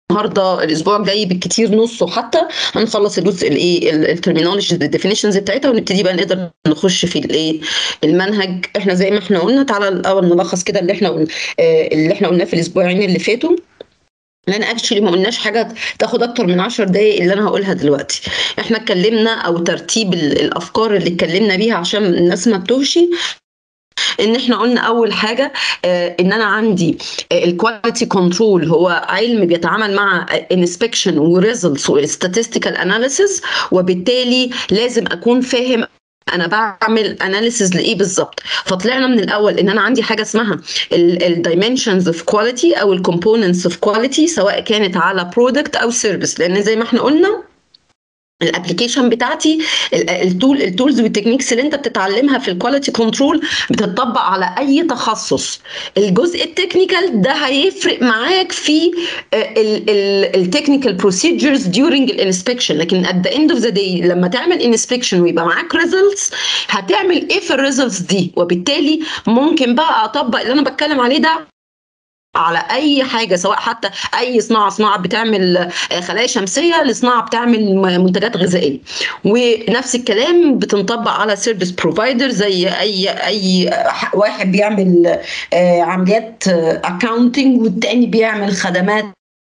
النهارده الاسبوع الجاي بالكتير نصه حتى هنخلص الجزء الايه الترمينولوجي الديفينيشنز بتاعتها ونبتدي بقى نقدر نخش في الايه المنهج احنا زي ما احنا قلنا تعالى الاول نلخص كده اللي احنا قلنا اللي احنا قلناه في الاسبوعين اللي فاتوا لان اكشلي ما قلناش حاجه تاخد اكتر من 10 دقائق اللي انا هقولها دلوقتي احنا اتكلمنا او ترتيب الافكار اللي اتكلمنا بيها عشان الناس ما تتوهش ان احنا قلنا اول حاجه آه ان انا عندي الكواليتي كنترول هو علم بيتعامل مع انسبكشن وريزلتس وستاتستيكال اناليسيس وبالتالي لازم اكون فاهم انا بعمل اناليسيز لايه بالظبط فطلعنا من الاول ان انا عندي حاجه اسمها الدايمنشنز اوف كواليتي او الكومبوننتس اوف كواليتي سواء كانت على برودكت او سيرفيس لان زي ما احنا قلنا الابلكيشن بتاعتي التول التولز والتكنيكس اللي انت بتتعلمها في الكواليتي كنترول بتطبق على اي تخصص الجزء التكنيكال ده هيفرق معاك في التكنيكال بروسيجرز ديورنج الانسبكشن لكن ات ذا اند اوف ذا داي لما تعمل انسبكشن ويبقى معاك ريزلتس هتعمل ايه في الريزلتس دي وبالتالي ممكن بقى اطبق اللي انا بتكلم عليه ده على اي حاجه سواء حتى اي صناعه صناعه بتعمل خلايا شمسيه لصناعه بتعمل منتجات غذائيه ونفس الكلام بتنطبق على سيرفيس بروفايدر زي اي اي واحد بيعمل عمليات اكاونتنج والتاني بيعمل خدمات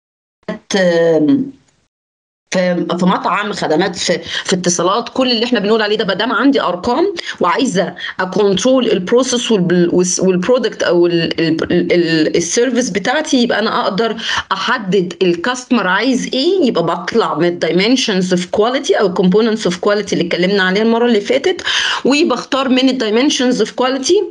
في في مطعم خدمات في في اتصالات كل اللي احنا بنقول عليه ده ما دام عندي ارقام وعايزه اكونترول البروسيس والبرودكت او السيرفيس بتاعتي يبقى انا اقدر احدد الكاستمر عايز ايه يبقى بطلع من الدايمنشنز اوف كواليتي او الكومبوننتس اوف كواليتي اللي اتكلمنا عليها المره اللي فاتت وبختار من الدايمنشنز اوف كواليتي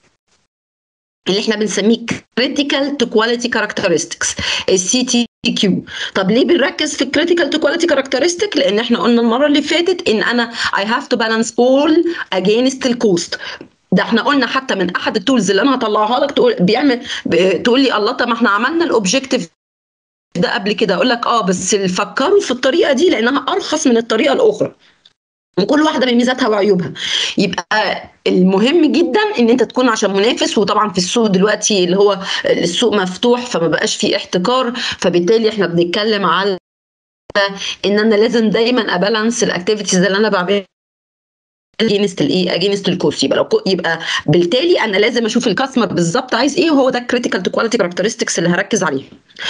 اللي احنا بنسميه critical to quality characteristics السي تي كيو طب ليه بنركز في الكريتيكال تو كواليتي كاركترستيك لان احنا قلنا المره اللي فاتت ان انا I have to balance all against الكوست ده احنا قلنا حتى من احد التولز اللي انا هطلعها لك تقول بيعمل تقول لي الله طب ما احنا عملنا الاوبجيكتيف ده قبل كده اقول لك اه بس فكروا في الطريقه دي لانها ارخص من الطريقه الاخرى وكل واحده بميزاتها وعيوبها يبقى المهم جدا ان انت تكون عشان منافس وطبعا في السوق دلوقتي اللي هو السوق مفتوح فما بقاش فيه احتكار فبالتالي احنا بنتكلم على ان انا لازم دايما ابالانس الاكتيفيتيز اللي انا بعملها اجينست الايه اجينست الكوست يبقى لو يبقى بالتالي انا لازم اشوف الكاستمر بالظبط عايز ايه وهو ده الكريتيكال تو كواليتي كاركترستكس اللي هركز عليه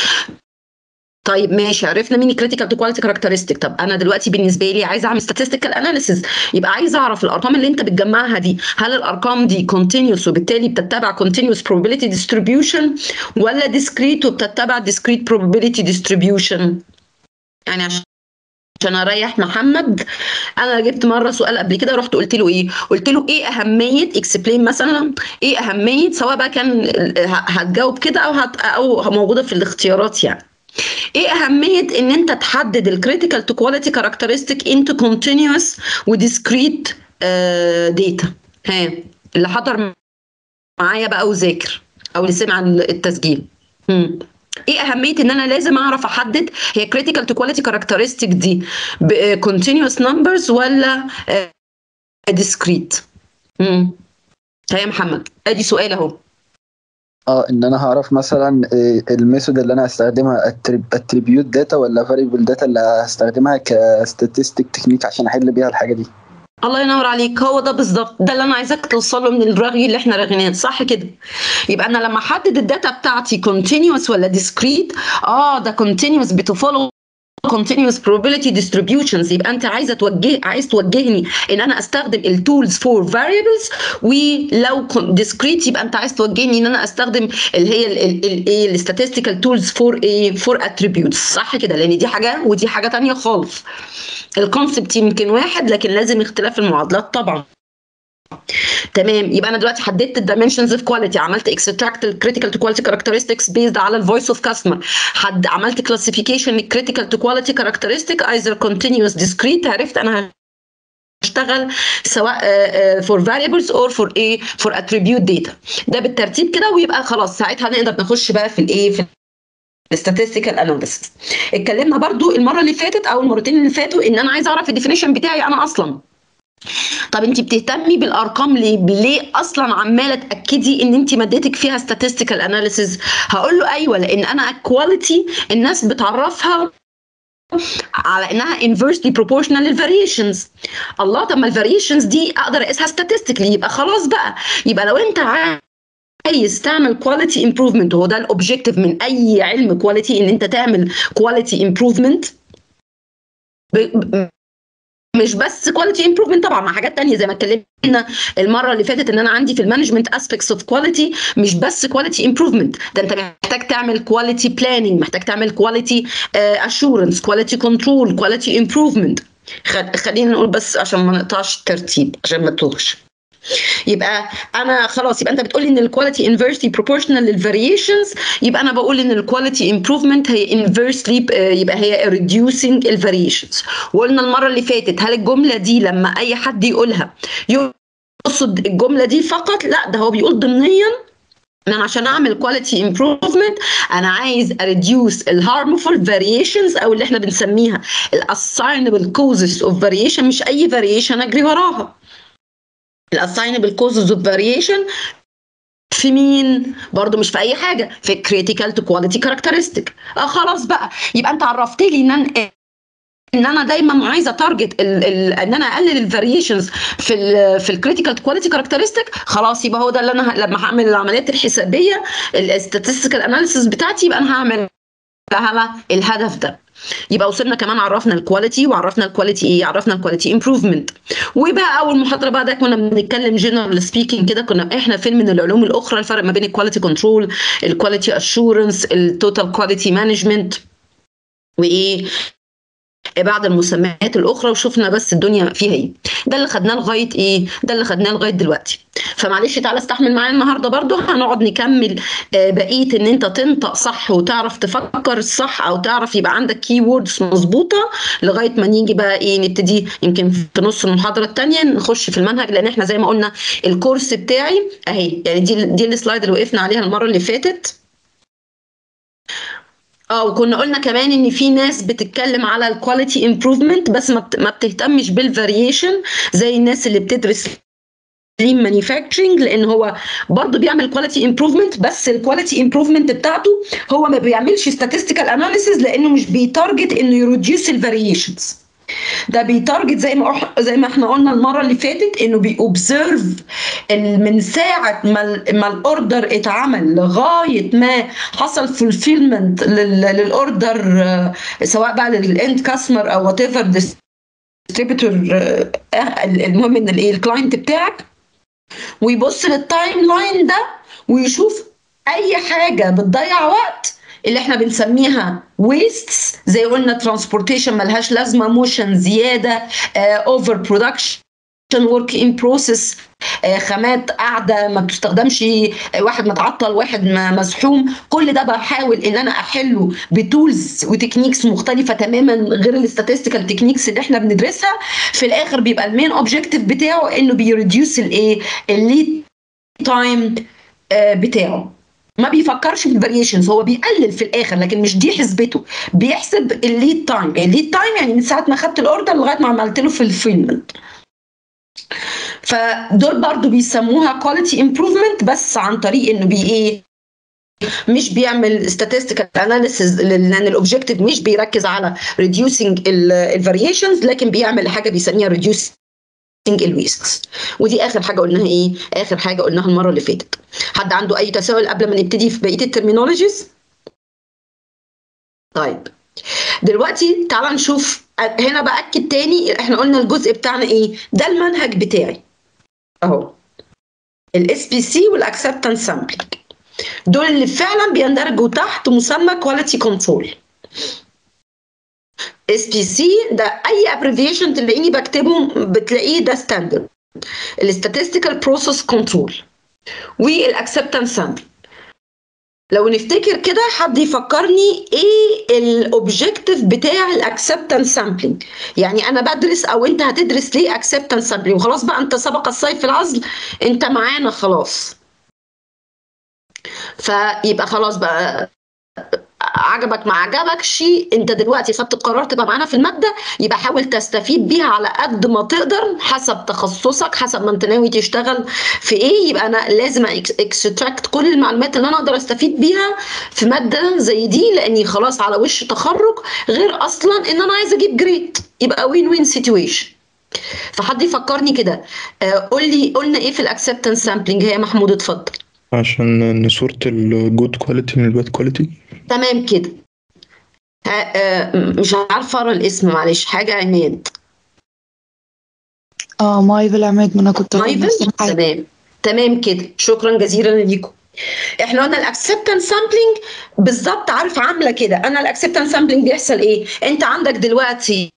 طيب ماشي عرفنا مين كريتيكال تو كواليتي كاركترستيك طب انا دلوقتي بالنسبه لي عايزه اعمل statistical اناليسيز يبقى عايزه اعرف الارقام اللي انت بتجمعها دي هل الارقام دي continuous وبالتالي بتتبع continuous probability distribution ولا discrete وبتتبع discrete probability distribution يعني عشان عشان اريح محمد انا جبت مره سؤال قبل كده رحت قلت له ايه قلت له ايه اهميه اكسبلين مثلا ايه اهميه سواء بقى كان هتجاوب كده او هت او موجوده في الاختيارات يعني ايه اهميه ان انت تحدد الكريتيكال تو كواليتي كاركترستيك انتو كونتينوس وديسكريت داتا ها اللي حضر معايا بقى وذاكر او اللي سمع التسجيل هم. ايه اهميه ان انا لازم اعرف احدد هي كريتيكال تو كواليتي كاركترستيك دي كونتينوس نمبرز ولا ديسكريت امم يا محمد ادي سؤال اهو اه ان انا هعرف مثلا الميثود اللي انا هستخدمها اتريبيوت داتا ولا فاريبل داتا اللي هستخدمها كستاتستيك تكنيك عشان احل بيها الحاجه دي الله ينور عليك هو ده بالظبط ده اللي انا عايزاك توصله من الرغي اللي احنا رغيناه صح كده يبقى انا لما احدد الداتا بتاعتي كونتينوس ولا ديسكريت اه ده كونتينوس بتفولو continuous probability distributions يبقى انت عايزه توجه عايز توجهني ان انا استخدم التولز فور variables ولو discrete يبقى انت عايز توجهني ان انا استخدم اللي هي الايه الستاتستيكال تولز فور ايه فور اتريبيوتس صح كده لان دي حاجه ودي حاجه ثانيه خالص الكونسبت يمكن واحد لكن لازم اختلاف المعادلات طبعا تمام يبقى انا دلوقتي حددت الدايمنشنز اوف كواليتي عملت اكستراكت الكريتيكال تو كواليتي كاركترستكس بيزد على الفويس اوف كاستمر حد عملت كلاسيفيكيشن للكريتيكال تو كواليتي كاركترستيك ايزر كونتينوس ديسكريت عرفت انا هشتغل سواء فور فاريبلز اور فور ايه فور اتريبيوت داتا ده بالترتيب كده ويبقى خلاص ساعتها نقدر نخش بقى في الايه في statistical analysis اتكلمنا برضو المره اللي فاتت او المرتين اللي فاتوا ان انا عايزه اعرف الديفينيشن بتاعي انا اصلا طب انت بتهتمي بالارقام ليه ليه اصلا عماله تاكدي ان انت مادتك فيها statistical analysis هقول له ايوه لان انا كواليتي الناس بتعرفها على انها inversely proportional للفاريشنز الله طب ما الفاريشنز دي اقدر اقيسها statistically يبقى خلاص بقى يبقى لو انت عايز تعمل كواليتي امبروفمنت وهو ده الاوبجيكتيف من اي علم كواليتي ان انت تعمل كواليتي امبروفمنت مش بس كواليتي امبروفمنت طبعا مع حاجات تانية زي ما اتكلمنا المره اللي فاتت ان انا عندي في المانجمنت اسبيكتس اوف كواليتي مش بس كواليتي امبروفمنت ده انت محتاج تعمل كواليتي بلاننج محتاج تعمل كواليتي اشورنس كواليتي كنترول كواليتي امبروفمنت خلينا نقول بس عشان ما نقطعش الترتيب عشان ما تتوهش يبقى انا خلاص يبقى انت بتقولي ان الكواليتي انفيرسلي بروبورشنال للفاريشنز يبقى انا بقول ان الكواليتي امبروفمنت هي انفيرسلي يبقى هي ريديوسينج الفاريشنز وقلنا المره اللي فاتت هل الجمله دي لما اي حد يقولها يقصد الجمله دي فقط لا ده هو بيقول ضمنيا ان انا عشان اعمل كواليتي امبروفمنت انا عايز اريديوس الهارمفول فاريشنز او اللي احنا بنسميها الاساينبل كوزز اوف فاريشن مش اي فاريشن اجري وراها الاساينبل كوزز اوف فاريشن في مين؟ برضه مش في اي حاجه في كريتيكال تو كواليتي كاركترستيك اه خلاص بقى يبقى انت عرفت لي ان انا ان انا دايما عايزه تارجت ان انا اقلل الفاريشنز في ال في الكريتيكال كواليتي كاركترستيك خلاص يبقى هو ده اللي انا لما هعمل العمليات الحسابيه الستاتستيكال اناليسيس بتاعتي يبقى انا هعمل على الهدف ده يبقى وصلنا كمان عرفنا الكواليتي وعرفنا الكواليتي ايه عرفنا الكواليتي امبروفمنت وبقى اول محاضره بقى ده كنا بنتكلم جنرال سبيكينج كده كنا احنا فين من العلوم الاخرى الفرق ما بين الكواليتي كنترول الكواليتي اشورنس التوتال كواليتي مانجمنت وايه بعض المسميات الاخرى وشفنا بس الدنيا فيها ايه ده اللي خدناه لغايه ايه ده اللي خدناه لغايه دلوقتي فمعلش تعالى استحمل معايا النهارده برضو هنقعد نكمل بقيه ان انت تنطق صح وتعرف تفكر صح او تعرف يبقى عندك كي ووردز مظبوطه لغايه ما نيجي بقى ايه نبتدي يمكن في نص المحاضره الثانيه نخش في المنهج لان احنا زي ما قلنا الكورس بتاعي اهي يعني دي دي السلايد اللي وقفنا عليها المره اللي فاتت اه وكنا قلنا كمان ان في ناس بتتكلم على الكواليتي امبروفمنت بس ما ما بتهتمش بالفاريشن زي الناس اللي بتدرس لين مانيفاكتشرنج لان هو برضه بيعمل كواليتي امبروفمنت بس الكواليتي امبروفمنت بتاعته هو ما بيعملش statistical اناليسيز لانه مش بيتارجت انه يروديوس الفاريشنز ده بيتارجت زي ما زي ما احنا قلنا المره اللي فاتت انه بيوبزرف من ساعه ما ما الاوردر اتعمل لغايه ما حصل فولفيلمنت للاوردر سواء بقى للاند كاستمر او وات ايفر ديستريبيتور المهم ان الايه الكلاينت بتاعك ويبص للتايم لاين ده ويشوف اي حاجه بتضيع وقت اللي احنا بنسميها ويستس زي قلنا ترانسبورتيشن ملهاش لازمه موشن زياده اوفر برودكشن ورك ان بروسيس خامات قاعده ما بتستخدمش واحد متعطل واحد مزحوم كل ده بحاول ان انا احله بتولز وتكنيكس مختلفه تماما غير الاستاتستيكال تكنيكس اللي احنا بندرسها في الاخر بيبقى المين اوبجيكتيف بتاعه انه بيريديوس الايه الليد تايم بتاعه ما بيفكرش في الفاريشنز هو بيقلل في الاخر لكن مش دي حسبته بيحسب الليد تايم الليد تايم يعني من ساعه ما خدت الاوردر لغايه ما عملت له فولفيلمنت فدول برضو بيسموها كواليتي امبروفمنت بس عن طريق انه بي ايه مش بيعمل statistical analysis لان الاوبجيكتيف مش بيركز على reducing الفاريشنز لكن بيعمل حاجه بيسميها reducing الويستس ودي اخر حاجه قلناها ايه اخر حاجه قلناها المره اللي فاتت حد عنده اي تساؤل قبل ما نبتدي في بقيه الترمينولوجيز طيب دلوقتي تعال نشوف هنا باكد تاني احنا قلنا الجزء بتاعنا ايه ده المنهج بتاعي اهو الاس بي سي والاكسبتنس سامبلينج دول اللي فعلا بيندرجوا تحت مسمى كواليتي كنترول اس بي سي ده اي ابريفيشن تلاقيني بكتبه بتلاقيه ده ستاندرد الاستاتستيكال بروسيس كنترول والاكسبتنس سامبل لو نفتكر كده حد يفكرني ايه الاوبجيكتيف بتاع الاكسبتنس سامبلينج يعني انا بدرس او انت هتدرس ليه اكسبتنس سامبلينج وخلاص بقى انت سبق الصيف في العزل انت معانا خلاص فيبقى خلاص بقى عجبك ما عجبكش انت دلوقتي خدت القرار تبقى معانا في الماده يبقى حاول تستفيد بيها على قد ما تقدر حسب تخصصك حسب ما انت ناوي تشتغل في ايه يبقى انا لازم اكستراكت كل المعلومات اللي انا اقدر استفيد بيها في ماده زي دي لاني خلاص على وش تخرج غير اصلا ان انا عايزه اجيب جريد يبقى وين وين سيتويشن فحد يفكرني كده آه، قول لي قلنا ايه في الاكسبتنس سامبلنج هي محمود اتفضل عشان ان صورة الجود كواليتي من الباد كواليتي تمام كده ها- آه، مش عارفه اقرا الاسم معلش حاجه عماد اه مايفل عماد ما انا كنت هقول مايفل نفس الحاجة. تمام تمام كده شكرا جزيلا ليكم احنا قلنا الاكسبتنس سامبلنج بالظبط عارف عامله كده انا الاكسبتنس سامبلنج بيحصل ايه انت عندك دلوقتي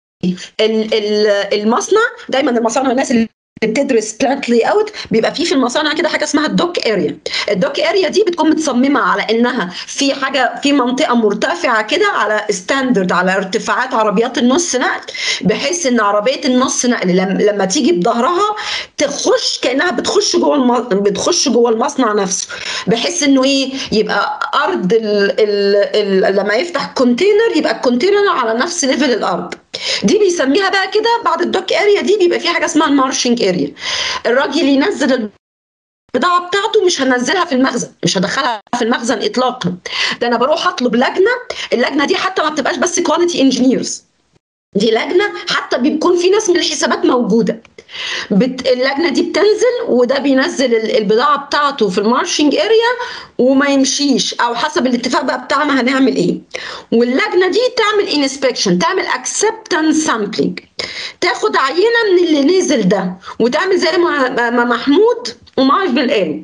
ال- ال- المصنع دايما المصانع الناس اللي بتدرس بلانت لاي اوت بيبقى فيه في المصانع كده حاجه اسمها الدوك اريا الدوك اريا دي بتكون متصممه على انها في حاجه في منطقه مرتفعه كده على ستاندرد على ارتفاعات عربيات النص نقل بحيث ان عربيه النص نقل لما, لما تيجي بظهرها تخش كانها بتخش جوه الم... بتخش جوه المصنع نفسه بحيث انه ايه يبقى ارض ال... ال... ال... لما يفتح كونتينر يبقى الكونتينر على نفس ليفل الارض دي بيسميها بقى كده بعد الدوك اريا دي بيبقى في حاجه اسمها المارشنج اريا الراجل ينزل البضاعه بتاعته مش هنزلها في المخزن مش هدخلها في المخزن اطلاقا ده انا بروح اطلب لجنه اللجنه دي حتى ما بتبقاش بس كواليتي انجينيرز دي لجنه حتى بيكون في ناس من الحسابات موجوده بت... اللجنه دي بتنزل وده بينزل ال- البضاعه بتاعته في المارشنج اريا وما يمشيش او حسب الاتفاق بقى بتاعنا هنعمل ايه واللجنه دي تعمل انسبكشن تعمل اكسبتنس سامبلينج تاخد عينه من اللي نزل ده وتعمل زي ما ما- ما محمود ومعاش بالقال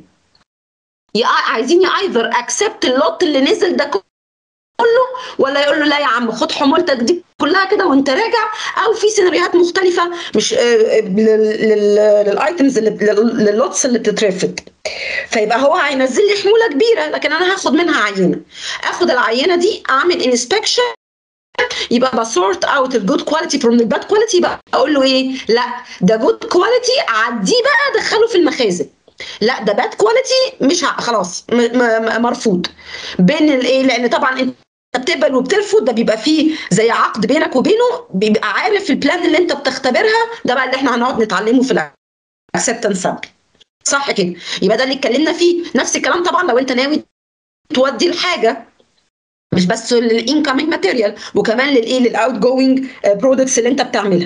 يا عايزين يا ايذر اكسبت اللوت اللي نزل ده كله ولا يقول له لا يا عم خد حمولتك دي كلها كده وانت راجع او في سيناريوهات مختلفه مش آه، لل- لل- للايتمز اللي لل- لللوتس اللي بتترفض فيبقى هو هينزل لي حموله كبيره لكن انا هاخد منها عينه اخد العينه دي اعمل انسبكشن يبقى بسورت اوت الجود كواليتي فروم الباد كواليتي يبقى اقول له ايه لا ده جود كواليتي عديه بقى دخله في المخازن لا ده باد كواليتي مش ه... خلاص م... م... مرفوض بين الايه لان طبعا انت بتقبل وبترفض ده بيبقى فيه زي عقد بينك وبينه بيبقى عارف البلان اللي انت بتختبرها ده بقى اللي احنا هنقعد نتعلمه في الاكسبتنس سامبل صح كده يبقى ده اللي اتكلمنا فيه نفس الكلام طبعا لو انت ناوي تودي الحاجه مش بس للانكمينج ماتيريال وكمان للايه للاوت جوينج برودكتس اللي انت بتعملها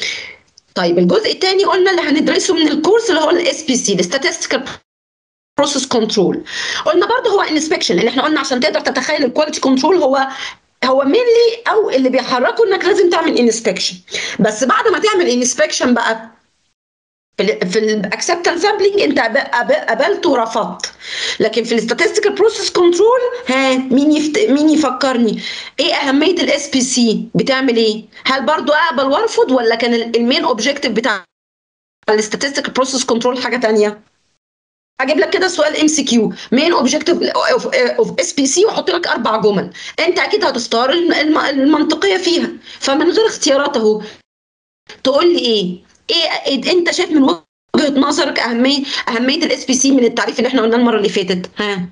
طيب الجزء الثاني قلنا اللي هندرسه من الكورس اللي هو الاس بي سي الستاتستيكال بروسيس كنترول قلنا برضه هو انسبكشن لان احنا قلنا عشان تقدر تتخيل الكواليتي كنترول هو هو مينلي او اللي بيحركه انك لازم تعمل انسبكشن بس بعد ما تعمل انسبكشن بقى في ال في الاكسبتنس سامبلينج انت قبلت ورفضت لكن في الستاتستيكال بروسيس كنترول ها مين يفت... مين يفكرني ايه اهميه الاس بي سي بتعمل ايه هل برضو اقبل وارفض ولا كان المين اوبجيكتيف بتاع الستاتستيكال بروسيس كنترول حاجه تانية اجيب لك كده سؤال ام سي كيو مين اوبجيكتيف اوف اس بي سي واحط لك اربع جمل انت اكيد هتختار الم- المنطقيه فيها فمن غير اختيارات اهو تقول لي ايه ايه انت شايف من وجهه نظرك اهميه اهميه الاس بي سي من التعريف اللي احنا قلناه المره اللي فاتت ها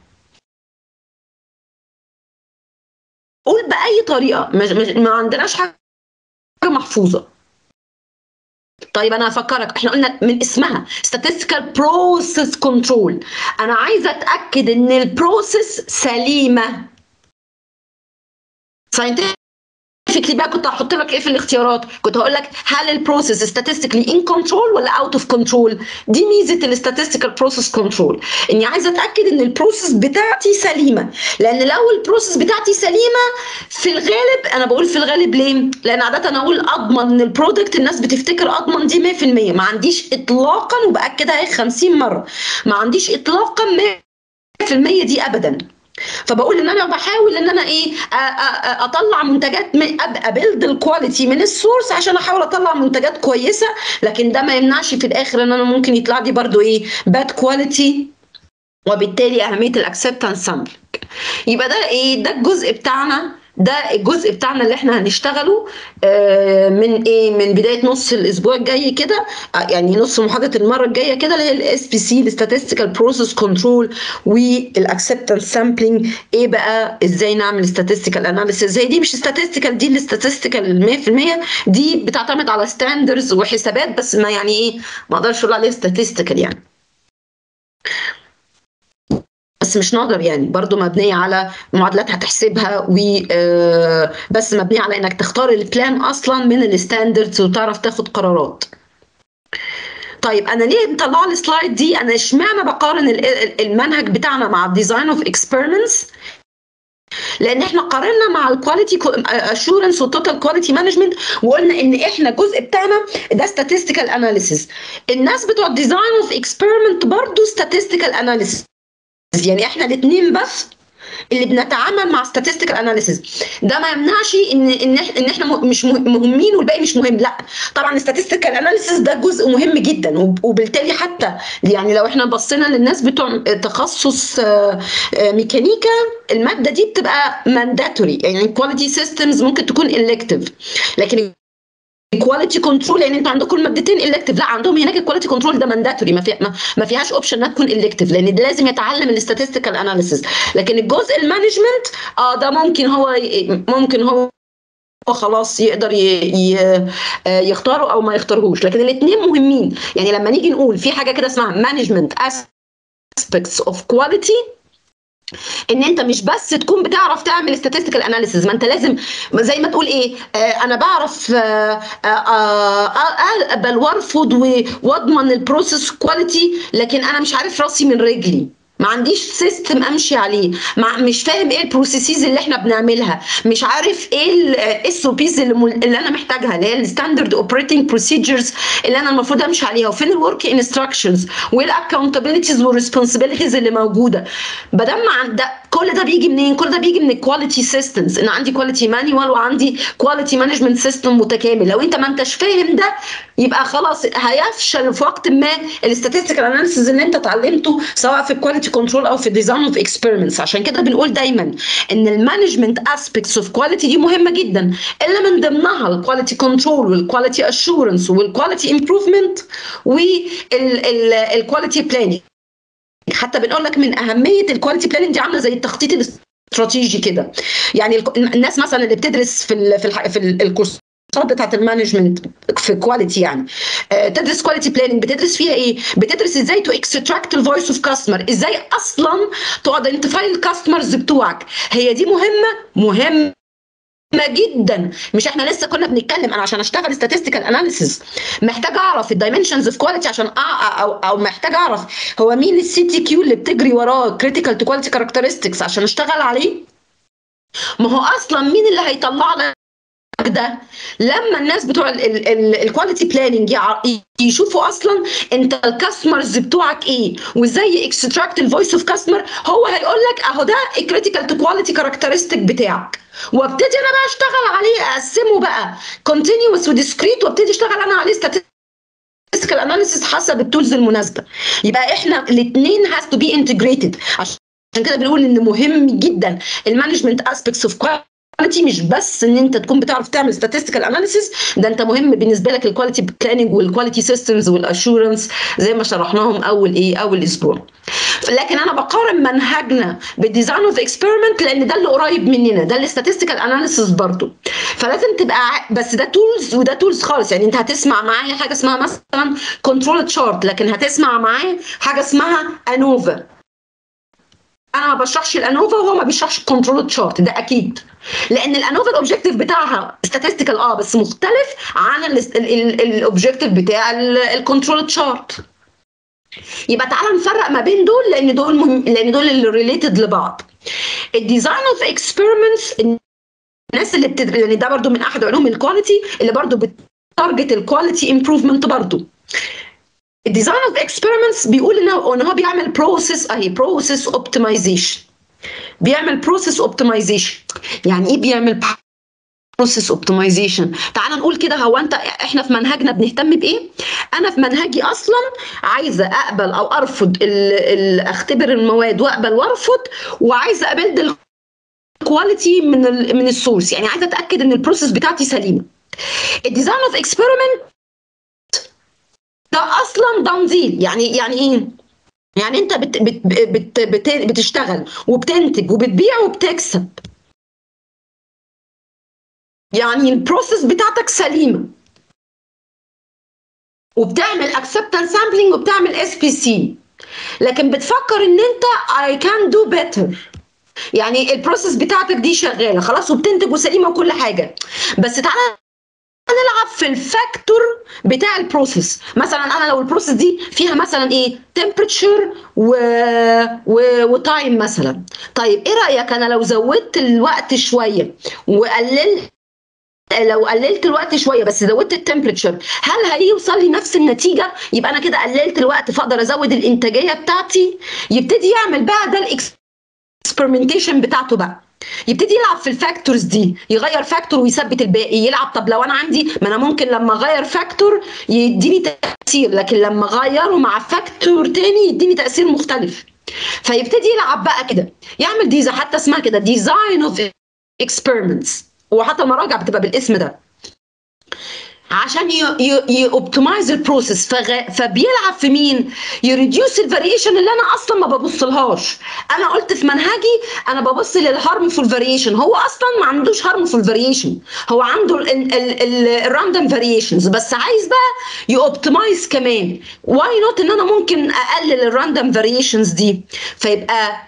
قول باي طريقه مش مش ما عندناش حاجه محفوظه طيب انا هفكرك احنا قلنا من اسمها statistical process control انا عايزه اتاكد ان البروسيس سليمه ساينتفكلي بقى كنت هحط لك ايه في الاختيارات كنت هقول لك هل البروسيس statistically in control ولا out of control دي ميزه الستاتستيكال بروسيس كنترول اني عايزه اتاكد ان البروسيس بتاعتي سليمه لان لو البروسيس بتاعتي سليمه في الغالب انا بقول في الغالب ليه لان عاده انا اقول اضمن ان البرودكت الناس بتفتكر اضمن دي 100% ما عنديش اطلاقا وباكدها ايه 50 مره ما عنديش اطلاقا 100% دي ابدا فبقول ان انا بحاول ان انا ايه أ- أ- اطلع منتجات من ابقى بيلد الكواليتي من السورس عشان احاول اطلع منتجات كويسه لكن ده ما يمنعش في الاخر ان انا ممكن يطلع لي برضو ايه باد كواليتي وبالتالي اهميه الاكسبتنس سامبلنج يبقى ده ايه ده الجزء بتاعنا ده الجزء بتاعنا اللي احنا هنشتغله آه، من ايه من بدايه نص الاسبوع الجاي كده آه، يعني نص محاضره المره الجايه كده اللي هي الاس بي سي الستاتستيكال بروسيس كنترول والاكسبتنس سامبلينج ايه بقى ازاي نعمل statistical اناليسيس زي دي مش statistical دي الاستاتستيكال 100% دي بتعتمد على ستاندرز وحسابات بس ما يعني ايه ما اقدرش اقول عليها statistical يعني بس مش نظر يعني برضو مبنية على معادلات هتحسبها و آه، بس مبنية على انك تختار البلان اصلا من الستاندردز وتعرف تاخد قرارات طيب انا ليه مطلعه السلايد دي انا اشمعنى بقارن ال- ال- المنهج بتاعنا مع الديزاين اوف اكسبيرمنتس لان احنا قارنا مع الكواليتي اشورنس والتوتال كواليتي مانجمنت وقلنا ان احنا الجزء بتاعنا ده statistical اناليسيس الناس بتوع الديزاين اوف اكسبيرمنت برضه statistical اناليسيس يعني احنا الاثنين بس اللي بنتعامل مع statistical analysis ده ما يمنعش ان ان إح- ان احنا م- مش مه- مهمين والباقي مش مهم لا طبعا statistical analysis ده جزء مهم جدا وب- وبالتالي حتى يعني لو احنا بصينا للناس بتوع تخصص آه، آه، ميكانيكا الماده دي بتبقى mandatory يعني quality systems ممكن تكون elective لكن الكواليتي كنترول يعني انتوا عندكم المادتين الكتيف لا عندهم هناك الكواليتي كنترول ده مانداتوري ما, في ما, ما فيهاش اوبشن انها تكون الكتيف لان ده لازم يتعلم الاستاتستيكال اناليسيس لكن الجزء المانجمنت اه ده ممكن هو ي- ممكن هو هو خلاص يقدر ي... ي... آه، يختاره او ما يختارهوش لكن الاثنين مهمين يعني لما نيجي نقول في حاجه كده اسمها مانجمنت aspects of quality ان انت مش بس تكون بتعرف تعمل statistical analysis ما انت لازم زي ما تقول ايه آه انا بعرف آه آه آه اقبل وارفض و- واضمن البروسيس كواليتي لكن انا مش عارف راسي من رجلي ما عنديش سيستم امشي عليه مع مش فاهم ايه البروسيسز اللي احنا بنعملها مش عارف ايه الاس او بيز اللي, مل- اللي انا محتاجها اللي هي الستاندرد اوبريتنج بروسيجرز اللي انا المفروض امشي عليها وفين الورك انستراكشنز وايه الاكونتابيلتيز والريسبونسبيلتيز اللي موجوده بدل ما عند ده كل ده بيجي منين كل ده بيجي من الكواليتي سيستمز ان عندي كواليتي مانيوال وعندي كواليتي مانجمنت سيستم متكامل لو انت ما انتش فاهم ده يبقى خلاص هيفشل في وقت ما الاستاتستيكال اناليسيز اللي انت اتعلمته سواء في الكواليتي كنترول او في الديزاين اوف اكسبيرمنتس عشان كده بنقول دايما ان المانجمنت اسبيكتس اوف كواليتي دي مهمه جدا الا من ضمنها الكواليتي كنترول والكواليتي اشورنس والكواليتي امبروفمنت والكواليتي بلاننج حتى بنقول لك من اهميه الكواليتي بلاننج دي عامله زي التخطيط الاستراتيجي كده يعني الك- الناس مثلا اللي بتدرس في ال في ال في ال- الكورسات بتاعت المانجمنت في كواليتي يعني آه، تدرس كواليتي بلاننج بتدرس فيها ايه بتدرس ازاي تو اكستراكت الفويس اوف كاستمر ازاي اصلا تو ايدنتيفاي الكاستمرز بتوعك هي دي مهمه مهمه جدا مش احنا لسه كنا بنتكلم انا عشان اشتغل statistical analysis محتاج اعرف الدايمنشنز في كواليتي عشان أع... او او محتاج اعرف هو مين السي تي كيو اللي بتجري وراه critical to quality characteristics عشان اشتغل عليه ما هو اصلا مين اللي هيطلع لك ده لما الناس بتوع الكواليتي بلاننج يشوفوا اصلا انت الكاستمرز بتوعك ايه وازاي اكستراكت الفويس اوف كاستمر هو هيقول لك اهو ده الكريتيكال تو كواليتي كاركترستيك بتاعك وابتدي انا بقى اشتغل عليه اقسمه بقى كونتينوس وديسكريت وابتدي اشتغل انا عليه statistical اناليسيس حسب التولز المناسبه يبقى احنا الاثنين هاز تو بي انتجريتد عشان كده بنقول ان مهم جدا المانجمنت اسبيكتس اوف كواليتي مش بس ان انت تكون بتعرف تعمل statistical analysis ده انت مهم بالنسبه لك الكواليتي بلاننج والكواليتي سيستمز والاشورنس زي ما شرحناهم اول ايه اول اسبوع لكن انا بقارن منهجنا بالديزاين اوف اكسبيرمنت لان ده اللي قريب مننا ده الاستاتستيكال اناليسيس برضو فلازم تبقى ع- بس ده تولز وده تولز خالص يعني انت هتسمع معايا حاجه اسمها مثلا كنترول تشارت لكن هتسمع معايا حاجه اسمها انوفا انا ما بشرحش الانوفا وهو ما بيشرحش الكنترول تشارت ده اكيد لان الانوفا الاوبجيكتيف بتاعها statistical اه بس مختلف عن الاوبجيكتيف بتاع الكنترول تشارت يبقى تعالى نفرق ما بين دول لان دول مهم لان دول اللي ريليتد لبعض الديزاين اوف اكسبيرمنتس الناس اللي بتد... لان ده برضو من احد علوم الكواليتي اللي برضو بتارجت الكواليتي امبروفمنت برضو الديزاين اوف اكسبيرمنتس بيقول ان هو ان هو بيعمل بروسيس اهي بروسيس اوبتمايزيشن بيعمل بروسيس اوبتمايزيشن يعني ايه بيعمل بروسيس اوبتمايزيشن تعال نقول كده هو انت احنا في منهجنا بنهتم بايه انا في منهجي اصلا عايزه اقبل او ارفض ال ال اختبر المواد واقبل وارفض وعايزه ابلد كواليتي من ال من السورس يعني عايزه اتاكد ان البروسيس بتاعتي سليمه الديزاين اوف اكسبيرمنت ده اصلا تنظيم يعني يعني ايه يعني انت بت بت بت بت بتشتغل وبتنتج وبتبيع وبتكسب يعني البروسيس بتاعتك سليمه وبتعمل اكسبتنس سامبلينج وبتعمل اس بي سي لكن بتفكر ان انت I can do better يعني البروسيس بتاعتك دي شغاله خلاص وبتنتج وسليمه وكل حاجه بس تعالى نلعب في الفاكتور بتاع البروسيس مثلا انا لو البروسيس دي فيها مثلا ايه temperature و... و... وتايم مثلا طيب ايه رايك انا لو زودت الوقت شويه وقللت لو قللت الوقت شويه بس زودت التمبريتشر هل هيوصل لي نفس النتيجه يبقى انا كده قللت الوقت فاقدر ازود الانتاجيه بتاعتي يبتدي يعمل بقى ده الاكسبيرمنتيشن بتاعته بقى يبتدي يلعب في الفاكتورز دي يغير فاكتور ويثبت الباقي يلعب طب لو انا عندي ما انا ممكن لما اغير فاكتور يديني تاثير لكن لما اغيره مع فاكتور تاني يديني تاثير مختلف فيبتدي يلعب بقى كده يعمل ديزا حتى اسمها كده ديزاين اوف اكسبيرمنتس وحتى المراجع بتبقى بالاسم ده عشان يوبتمايز البروسيس فبيلعب في مين؟ يريديوس الفاريشن اللي انا اصلا ما ببصلهاش انا قلت في منهجي انا ببص للهارمفول فاريشن هو اصلا ما عندوش هارمفول فاريشن هو عنده الراندوم فاريشنز بس عايز بقى يوبتمايز كمان واي نوت ان انا ممكن اقلل الراندوم فاريشنز دي فيبقى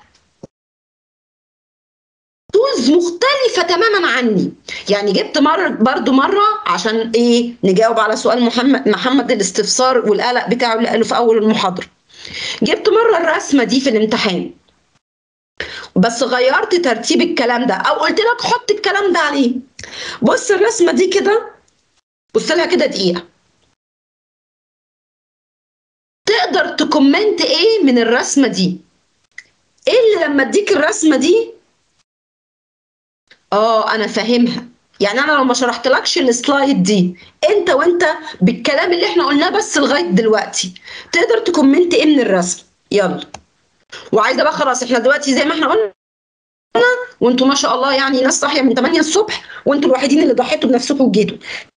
تولز مختلفة تماما عني يعني جبت مرة برضو مرة عشان ايه نجاوب على سؤال محمد محمد الاستفسار والقلق بتاعه اللي قاله في اول المحاضرة جبت مرة الرسمة دي في الامتحان بس غيرت ترتيب الكلام ده او قلت لك حط الكلام ده عليه بص الرسمة دي كده بص لها كده دقيقة تقدر تكومنت ايه من الرسمة دي ايه اللي لما اديك الرسمة دي اه انا فاهمها يعني انا لو ما شرحتلكش السلايد دي انت وانت بالكلام اللي احنا قلناه بس لغايه دلوقتي تقدر تكومنت ايه من الرسم يلا وعايزه بقى خلاص احنا دلوقتي زي ما احنا قلنا وانتوا ما شاء الله يعني ناس صاحيه من 8 الصبح وانتوا الوحيدين اللي ضحيتوا بنفسكم وجيتوا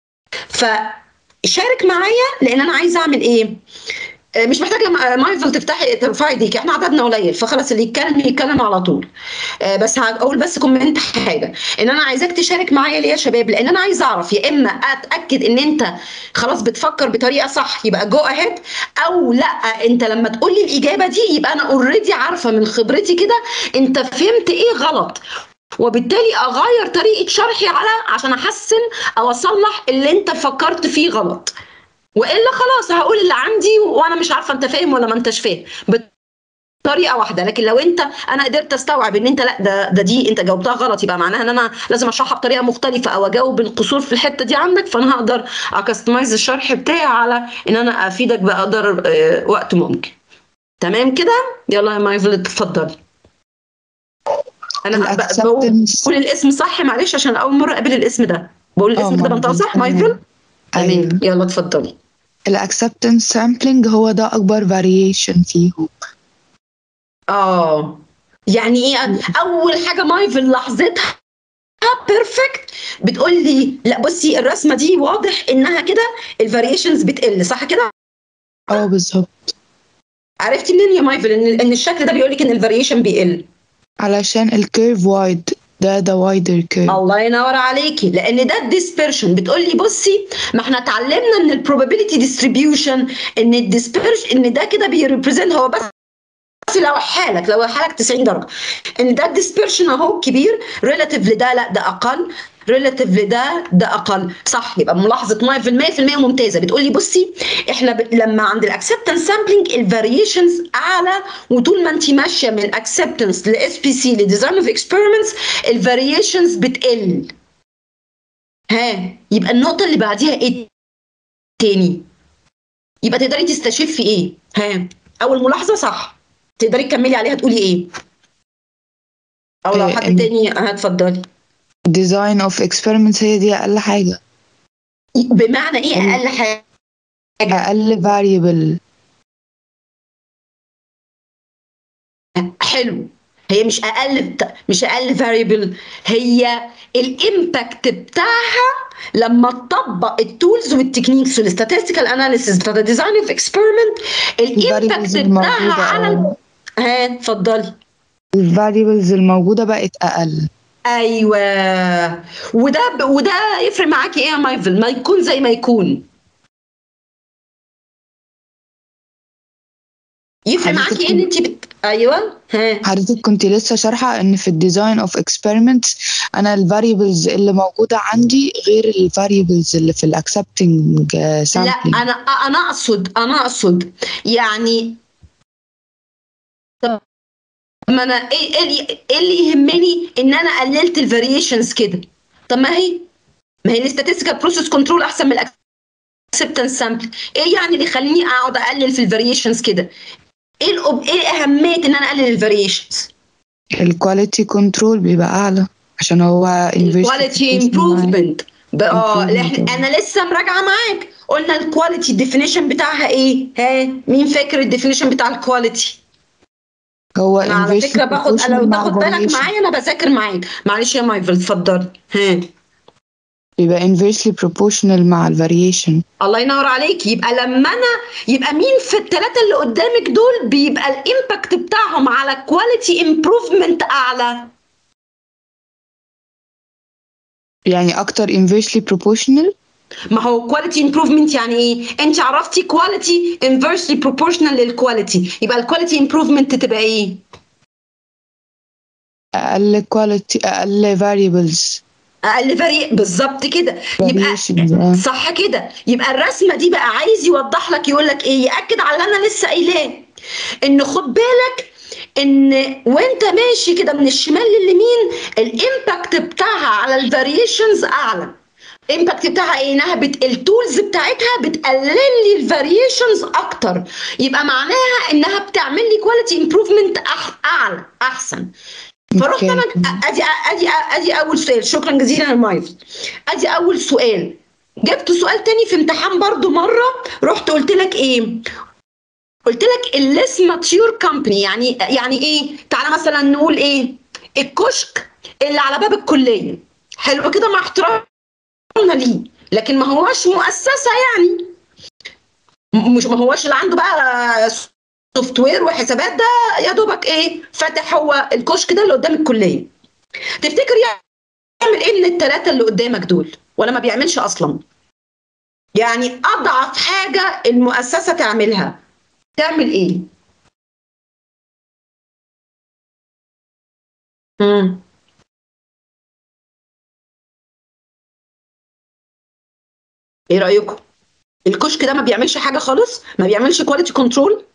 فشارك معايا لان انا عايزه اعمل ايه مش محتاجه مايفل تفتحي ترفعي ايديك احنا عددنا قليل فخلاص اللي يتكلم يتكلم على طول بس هقول بس كومنت حاجه ان انا عايزاك تشارك معايا ليه يا شباب لان انا عايزه اعرف يا اما اتاكد ان انت خلاص بتفكر بطريقه صح يبقى جو اهيد او لا انت لما تقول لي الاجابه دي يبقى انا اوريدي عارفه من خبرتي كده انت فهمت ايه غلط وبالتالي اغير طريقه شرحي على عشان احسن او اصلح اللي انت فكرت فيه غلط والا خلاص هقول اللي عندي وانا مش عارفه انت فاهم ولا ما انتش فاهم بطريقه واحده لكن لو انت انا قدرت استوعب ان انت لا ده ده دي انت جاوبتها غلط يبقى معناها ان انا لازم اشرحها بطريقه مختلفه او اجاوب القصور في الحته دي عندك فانا هقدر اكستمايز الشرح بتاعي على ان انا افيدك باقدر وقت ممكن تمام كده يلا يا مايفل اتفضلي انا بقول الاسم صح معلش عشان اول مره اقابل الاسم ده بقول الاسم كده بنطقه صح مايفل تمام يلا اتفضلي الاكسبتنس سامبلينج هو ده اكبر فاريشن فيهم اه يعني ايه اول حاجه مايفل لاحظتها بيرفكت بتقول لي لا بصي الرسمه دي واضح انها كده الفاريشنز بتقل صح كده اه بالظبط عرفتي منين يا مايفل ان ان الشكل ده بيقول لك ان الفاريشن بيقل علشان الكيرف وايد ده ده وايدر كيرف الله ينور عليكي لان ده الديسبرشن بتقول لي بصي ما احنا اتعلمنا من البروبابيلتي ديستريبيوشن ان الديسبرشن ان ده كده بيريبريزنت هو بس لو حالك لو حالك 90 درجه ان ده الديسبرشن اهو كبير ريلاتيف لده لا ده اقل ريلاتيف لده ده اقل صح يبقى ملاحظه 100% ممتازه بتقول لي بصي احنا ب... لما عند الاكسبتنس سامبلينج الفاريشنز اعلى وطول ما انت ماشيه من الاكسبتنس لاس بي سي لديزاين اوف اكسبيرمنتس الفاريشنز بتقل ها يبقى النقطه اللي بعديها ايه تاني يبقى تقدري تستشفي ايه ها اول ملاحظه صح تقدري تكملي عليها تقولي ايه او لو حد تاني هتفضلي ديزاين اوف اكسبيرمنتس هي دي اقل حاجه بمعنى ايه اقل حاجه اقل فاريبل حلو هي مش اقل مش اقل فاريبل هي الامباكت بتاعها لما تطبق التولز والتكنيكس والستاتستيكال اناليسيس بتاعت الديزاين اوف اكسبيرمنت الامباكت الفاريبلز بتاعها الموجودة على اه ال- ها اتفضلي الفاريبلز الموجودة بقت أقل ايوه وده ب... وده يفرق معاكي ايه يا مايفل ما يكون زي ما يكون يفرق حضرتك معاكي ايه ان كنت انت بت... ايوه ها حضرتك كنت لسه شارحة إن في الديزاين اوف اكسبيرمنتس أنا الفاريبلز اللي موجودة عندي غير الفاريبلز اللي في الاكسبتنج لا سامبلينج انا انا اقصد انا اقصد يعني طب ما انا ايه إيه اللي إيه اللي يهمني ان انا قللت الفاريشنز كده طب ما هي ما هي الاستاتستيكال بروسيس كنترول احسن من الاكسبتنس سامبل ايه يعني اللي يخليني اقعد اقلل في الفاريشنز كده ايه الأب... ايه اهميه ان انا اقلل الفاريشنز الكواليتي كنترول بيبقى أعلى عشان هو الكواليتي investigation امبروفمنت اه improvement احنا اه انا لسه مراجعه معاك قلنا الكواليتي الديفينيشن بتاعها ايه ها مين فاكر الديفينيشن بتاع الكواليتي هو انا على inversely فكره باخد proportional لو مع تاخد بالك variation معايا انا بذاكر معاك معلش يا مايفل اتفضل ها بيبقى inversely proportional مع الفاريشن الله ينور عليك يبقى لما انا يبقى مين في الثلاثه اللي قدامك دول بيبقى الامباكت بتاعهم على كواليتي امبروفمنت اعلى يعني أكتر inversely proportional ما هو كواليتي امبروفمنت يعني ايه انت عرفتي كواليتي انفرسلي بروبورشنال للكواليتي يبقى الكواليتي امبروفمنت تبقى ايه أقل quality أقل variables اقل فريق بالظبط كده يبقى variations اه صح كده يبقى الرسمه دي بقى عايز يوضح لك يقول لك ايه ياكد على اللي انا لسه قايلاه ان خد بالك ان وانت ماشي كده من الشمال لليمين الامباكت بتاعها على الفاريشنز اعلى الامباكت بتاعها ايه انها بت... التولز بتاعتها بتقلل لي الفاريشنز اكتر يبقى معناها انها بتعمل لي كواليتي امبروفمنت أح... اعلى احسن فرحت اوكي انا ادي ادي ادي اول سؤال شكرا جزيلا يا مايف ادي اول سؤال جبت سؤال تاني في امتحان برضو مره رحت قلت لك ايه قلت لك الليس ماتيور كومباني يعني يعني ايه تعالى مثلا نقول ايه الكشك اللي على باب الكليه حلو كده مع احترامنا ليه لكن ما هوش مؤسسه يعني م- مش ما هوش اللي عنده بقى سوفت وير وحسابات ده يا دوبك ايه فاتح هو الكشك ده اللي قدام الكليه تفتكر يعمل ايه من الثلاثه اللي قدامك دول ولا ما بيعملش اصلا يعني اضعف حاجه المؤسسه تعملها تعمل ايه امم ايه رايكم الكشك ده ما بيعملش حاجه خالص ما بيعملش كواليتي كنترول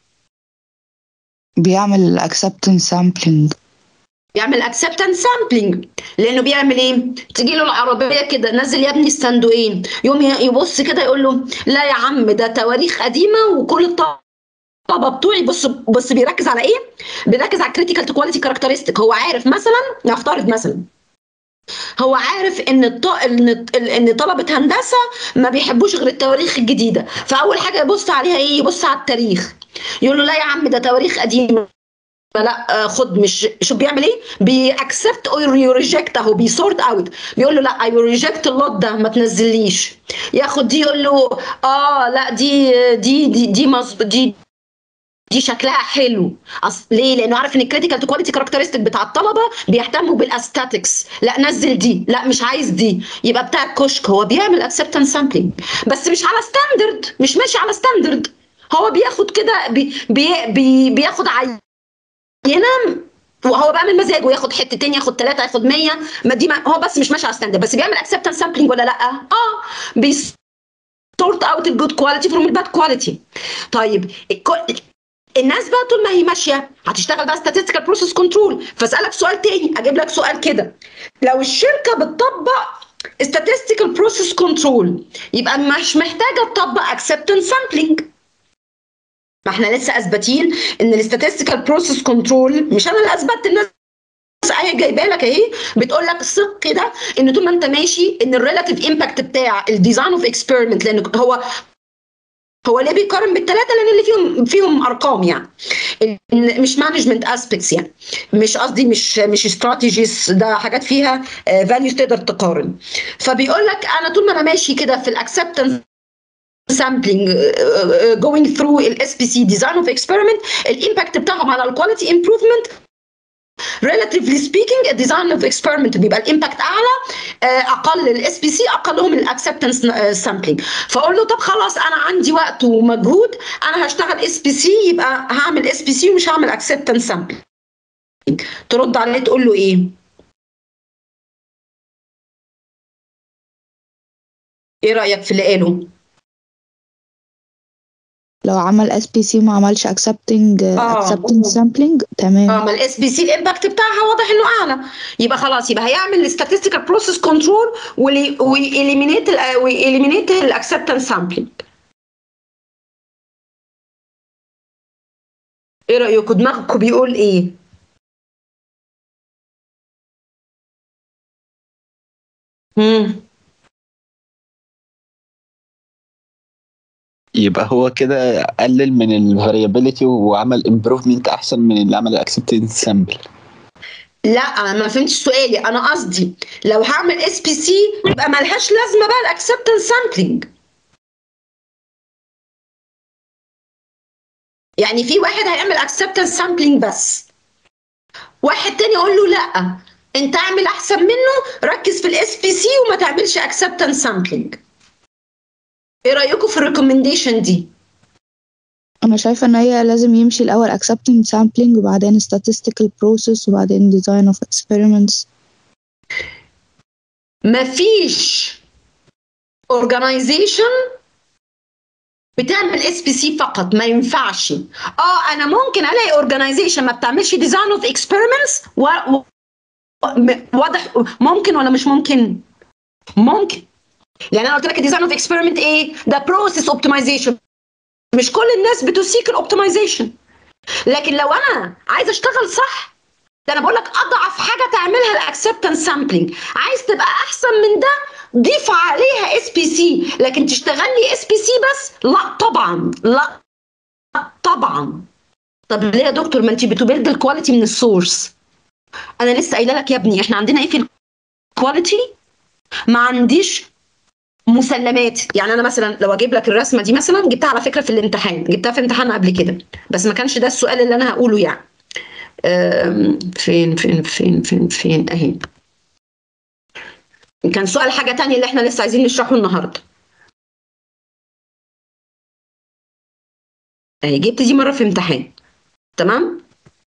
بيعمل acceptance sampling بيعمل اكسبتنس سامبلينج لانه بيعمل ايه تيجي له العربيه كده نزل يا ابني الصندوقين يوم يبص كده يقول له لا يا عم ده تواريخ قديمه وكل الطلبه بتوعي بص بص بيركز على ايه بيركز على الكريتيكال تو كواليتي كاركترستيك هو عارف مثلا نفترض مثلا هو عارف ان الط... ان ان طلبه هندسه ما بيحبوش غير التواريخ الجديده فاول حاجه يبص عليها ايه يبص على التاريخ يقول له لا يا عم ده تواريخ قديمه لا خد مش شو بيعمل ايه بيأكسبت اور يريجكت اهو بيسورت اوت بيقول له لا اي ريجكت اللوت ده ما تنزليش ياخد دي يقول له اه لا دي دي دي دي مظبوط دي دي شكلها حلو أصل ليه لانه عارف ان الكريتيكال تو كواليتي كاركترستيك بتاع الطلبه بيهتموا بالاستاتكس لا نزل دي لا مش عايز دي يبقى بتاع الكشك هو بيعمل اكسبتنس سامبلينج بس مش على ستاندرد مش ماشي على ستاندرد هو بياخد كده بي بي بي بياخد عينه وهو بقى من مزاجه ياخد حتتين ياخد ثلاثه ياخد 100 ما دي ما هو بس مش ماشي على ستاندرد بس بيعمل اكسبتنس سامبلينج ولا لا اه بيسورت اوت الجود كواليتي فروم الباد كواليتي طيب الناس بقى طول ما هي ماشيه هتشتغل بقى statistical بروسيس كنترول فاسالك سؤال تاني اجيب لك سؤال كده لو الشركه بتطبق statistical بروسيس كنترول يبقى مش محتاجه تطبق acceptance sampling ما احنا لسه اثباتين ان الاستاتستيكال بروسيس كنترول مش انا اللي اثبتت الناس اهي جايبه لك اهي بتقول لك الصدق كده ان طول ما انت ماشي ان الريلاتيف امباكت بتاع الديزاين اوف اكسبيرمنت لان هو هو ليه بيقارن بالثلاثه لان اللي فيهم فيهم ارقام يعني إن- مش مانجمنت اسبيكتس يعني مش قصدي مش مش استراتيجيز ده حاجات فيها فاليوز تقدر تقارن فبيقول لك انا طول ما انا ماشي كده في الاكسبتنس sampling uh, uh, going through ال SPC design of experiment الامباكت بتاعهم على الكواليتي improvement relatively speaking الديزاين اوف اكسبيرمنت بيبقى الامباكت اعلى آه، اقل الاس بي سي اقلهم الاكسبتنس سامبلينج فاقول له طب خلاص انا عندي وقت ومجهود انا هشتغل اس بي سي يبقى هعمل اس بي سي ومش هعمل اكسبتنس سامبلينج ترد عليه تقول له ايه ايه رايك في اللي قاله لو عمل اس بي سي وما عملش accepting آه. accepting sampling تمام اه ما الاس بي سي الامباكت بتاعها واضح انه اعلى يبقى خلاص يبقى هيعمل statistical بروسيس كنترول ويليمينيت ويليمينيت الاكسبتنس سامبلينج ايه رايكم دماغكم بيقول ايه امم يبقى هو كده قلل من الفاريابيليتي وعمل امبروفمنت احسن من اللي عمل الاكسبتنس سامبل لا انا ما فهمتش سؤالي انا قصدي لو هعمل اس بي سي يبقى ملهاش لازمه بقى الاكسبتنس سامبلينج يعني في واحد هيعمل اكسبتنس سامبلينج بس واحد تاني اقول له لا انت اعمل احسن منه ركز في الاس بي سي وما تعملش اكسبتنس سامبلينج ايه رايكم في الريكومنديشن دي انا شايفه ان هي لازم يمشي الاول accepting sampling وبعدين statistical process وبعدين design of experiments مفيش organization بتعمل اس بي سي فقط ما ينفعش اه انا ممكن الاقي اورجانيزيشن ما بتعملش ديزاين اوف اكسبيرمنتس واضح ممكن ولا مش ممكن ممكن يعني انا قلت لك الديزاين اوف اكسبيرمنت ايه ده بروسيس اوبتمايزيشن مش كل الناس بتسيك الاوبتمايزيشن لكن لو انا عايزه اشتغل صح ده انا بقول لك اضعف حاجه تعملها الاكسبتنس سامبلينج عايز تبقى احسن من ده ضيف عليها اس بي سي لكن تشتغل لي اس بي سي بس لا طبعا لا طبعا طب ليه يا دكتور ما انت بتبيلد الكواليتي من السورس انا لسه قايله لك يا ابني احنا عندنا ايه في الكواليتي ما عنديش مسلمات يعني انا مثلا لو اجيب لك الرسمه دي مثلا جبتها على فكره في الامتحان جبتها في امتحان قبل كده بس ما كانش ده السؤال اللي انا هقوله يعني أم، فين فين فين فين فين اهي كان سؤال حاجه تانية اللي احنا لسه عايزين نشرحه النهارده اهي جبت دي مره في امتحان تمام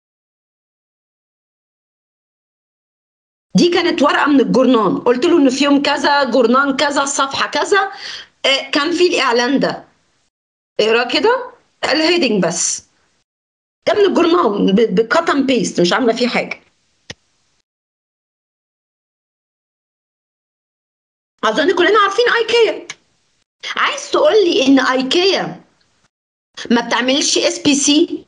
دي كانت ورقه من الجورنان قلت له ان في يوم كذا جورنان كذا صفحه كذا آه، كان في الاعلان ده اقرا كده الهيدنج بس ده من الجورنال بكت اند بيست مش عامله فيه حاجه اظن كلنا عارفين ايكيا عايز تقول لي ان ايكيا ما بتعملش اس بي سي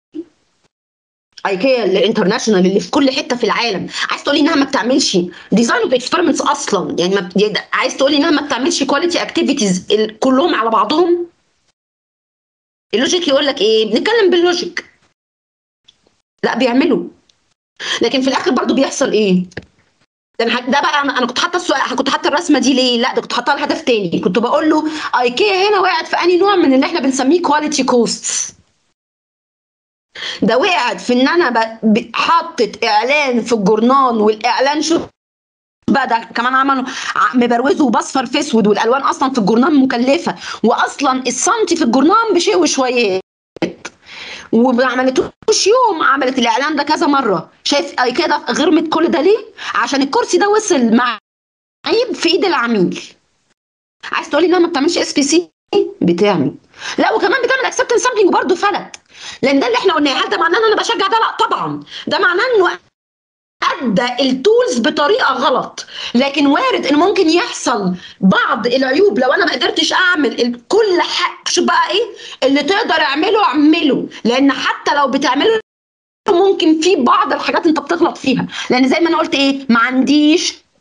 ايكيا الانترناشونال اللي في كل حته في العالم عايز تقول لي انها ما بتعملش ديزاين اوف اكسبيرمنتس اصلا يعني ما بت... عايز تقول لي انها ما بتعملش كواليتي اكتيفيتيز كلهم على بعضهم اللوجيك يقول لك ايه بنتكلم باللوجيك لا بيعملوا لكن في الاخر برضو بيحصل ايه ده أنا- ده بقى انا أنا كنت حاطه السؤال كنت حاطه الرسمه دي ليه لا ده كنت حاطه لهدف تاني كنت بقول له ايكيا هنا وقعت في انهي نوع من اللي احنا بنسميه كواليتي كوستس ده وقعت في ان انا ب- ب- حطت اعلان في الجورنان والاعلان شوف بقى ده كمان عملوا ع- مبروزه باصفر في اسود والالوان اصلا في الجورنان مكلفه واصلا السنتي في الجورنان بشيء وشويه وما عملتوش يوم عملت الاعلان ده كذا مره شايف أي كده غرمت كل ده ليه عشان الكرسي ده وصل مع عيب في ايد العميل عايز تقولي انها ما بتعملش اس بي سي بتعمل لا وكمان بتعمل اكسبتنس سامبلينج برضه فلت لان ده اللي احنا قلناه هل ده معناه ان انا بشجع ده لا طبعا ده معناه انه ادى التولز بطريقه غلط لكن وارد ان ممكن يحصل بعض العيوب لو انا ما قدرتش اعمل ال- كل حاجه شوف بقى ايه اللي تقدر اعمله اعمله لان حتى لو بتعمله ممكن في بعض الحاجات انت بتغلط فيها لان زي ما انا قلت ايه ما عنديش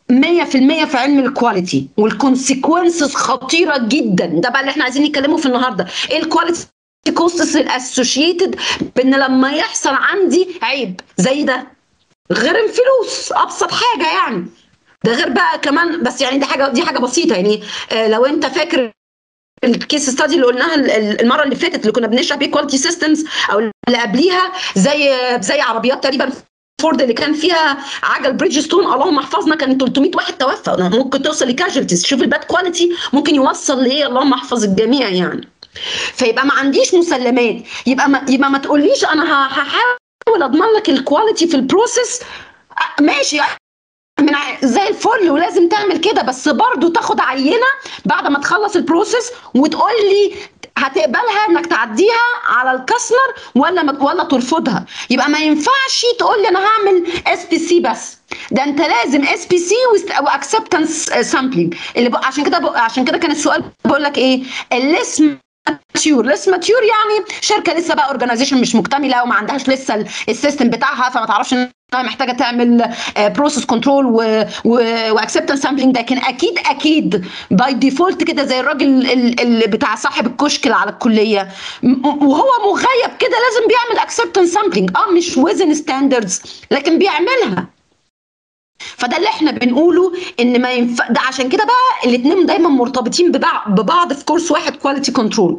100% في علم الكواليتي والكونسيكونسز خطيره جدا ده بقى اللي احنا عايزين نتكلموا في النهارده ايه الكواليتي كوستس الاسوشيتد بان لما يحصل عندي عيب زي ده غير الفلوس ابسط حاجه يعني ده غير بقى كمان بس يعني دي حاجه دي حاجه بسيطه يعني آه لو انت فاكر الكيس ستادي اللي قلناها المره اللي فاتت اللي كنا بنشرح بيه كواليتي سيستمز او اللي قبليها زي زي عربيات تقريبا فورد اللي كان فيها عجل بريدجستون اللهم احفظنا كان 300 واحد توفى ممكن توصل لكاجوالتيز شوف الباد كواليتي ممكن يوصل لايه اللهم احفظ الجميع يعني فيبقى ما عنديش مسلمات يبقى ما يبقى ما تقوليش انا هحاول اضمن لك الكواليتي في البروسيس ماشي من زي الفل ولازم تعمل كده بس برضو تاخد عينه بعد ما تخلص البروسيس وتقول لي هتقبلها انك تعديها على الكاستمر ولا ولا ترفضها يبقى ما ينفعش تقول لي انا هعمل اس بي سي بس ده انت لازم اس بي سي واكسبتنس سامبلينج اللي بق... عشان كده بق... عشان كده كان السؤال بقول لك ايه الليس ماتيور لسه ماتيور يعني شركه لسه بقى اورجانيزيشن مش مكتمله وما عندهاش لسه السيستم بتاعها فما تعرفش انها محتاجه تعمل بروسيس كنترول واكسبتنس سامبلينج لكن اكيد اكيد باي ديفولت كده زي الراجل اللي بتاع صاحب الكشك اللي على الكليه وهو مغيب كده لازم بيعمل اكسبتنس سامبلينج اه مش وزن ستاندردز لكن بيعملها فده اللي احنا بنقوله ان ما ينفع ده عشان كده بقى الاثنين دايما مرتبطين ببعض ببعض في كورس واحد كواليتي كنترول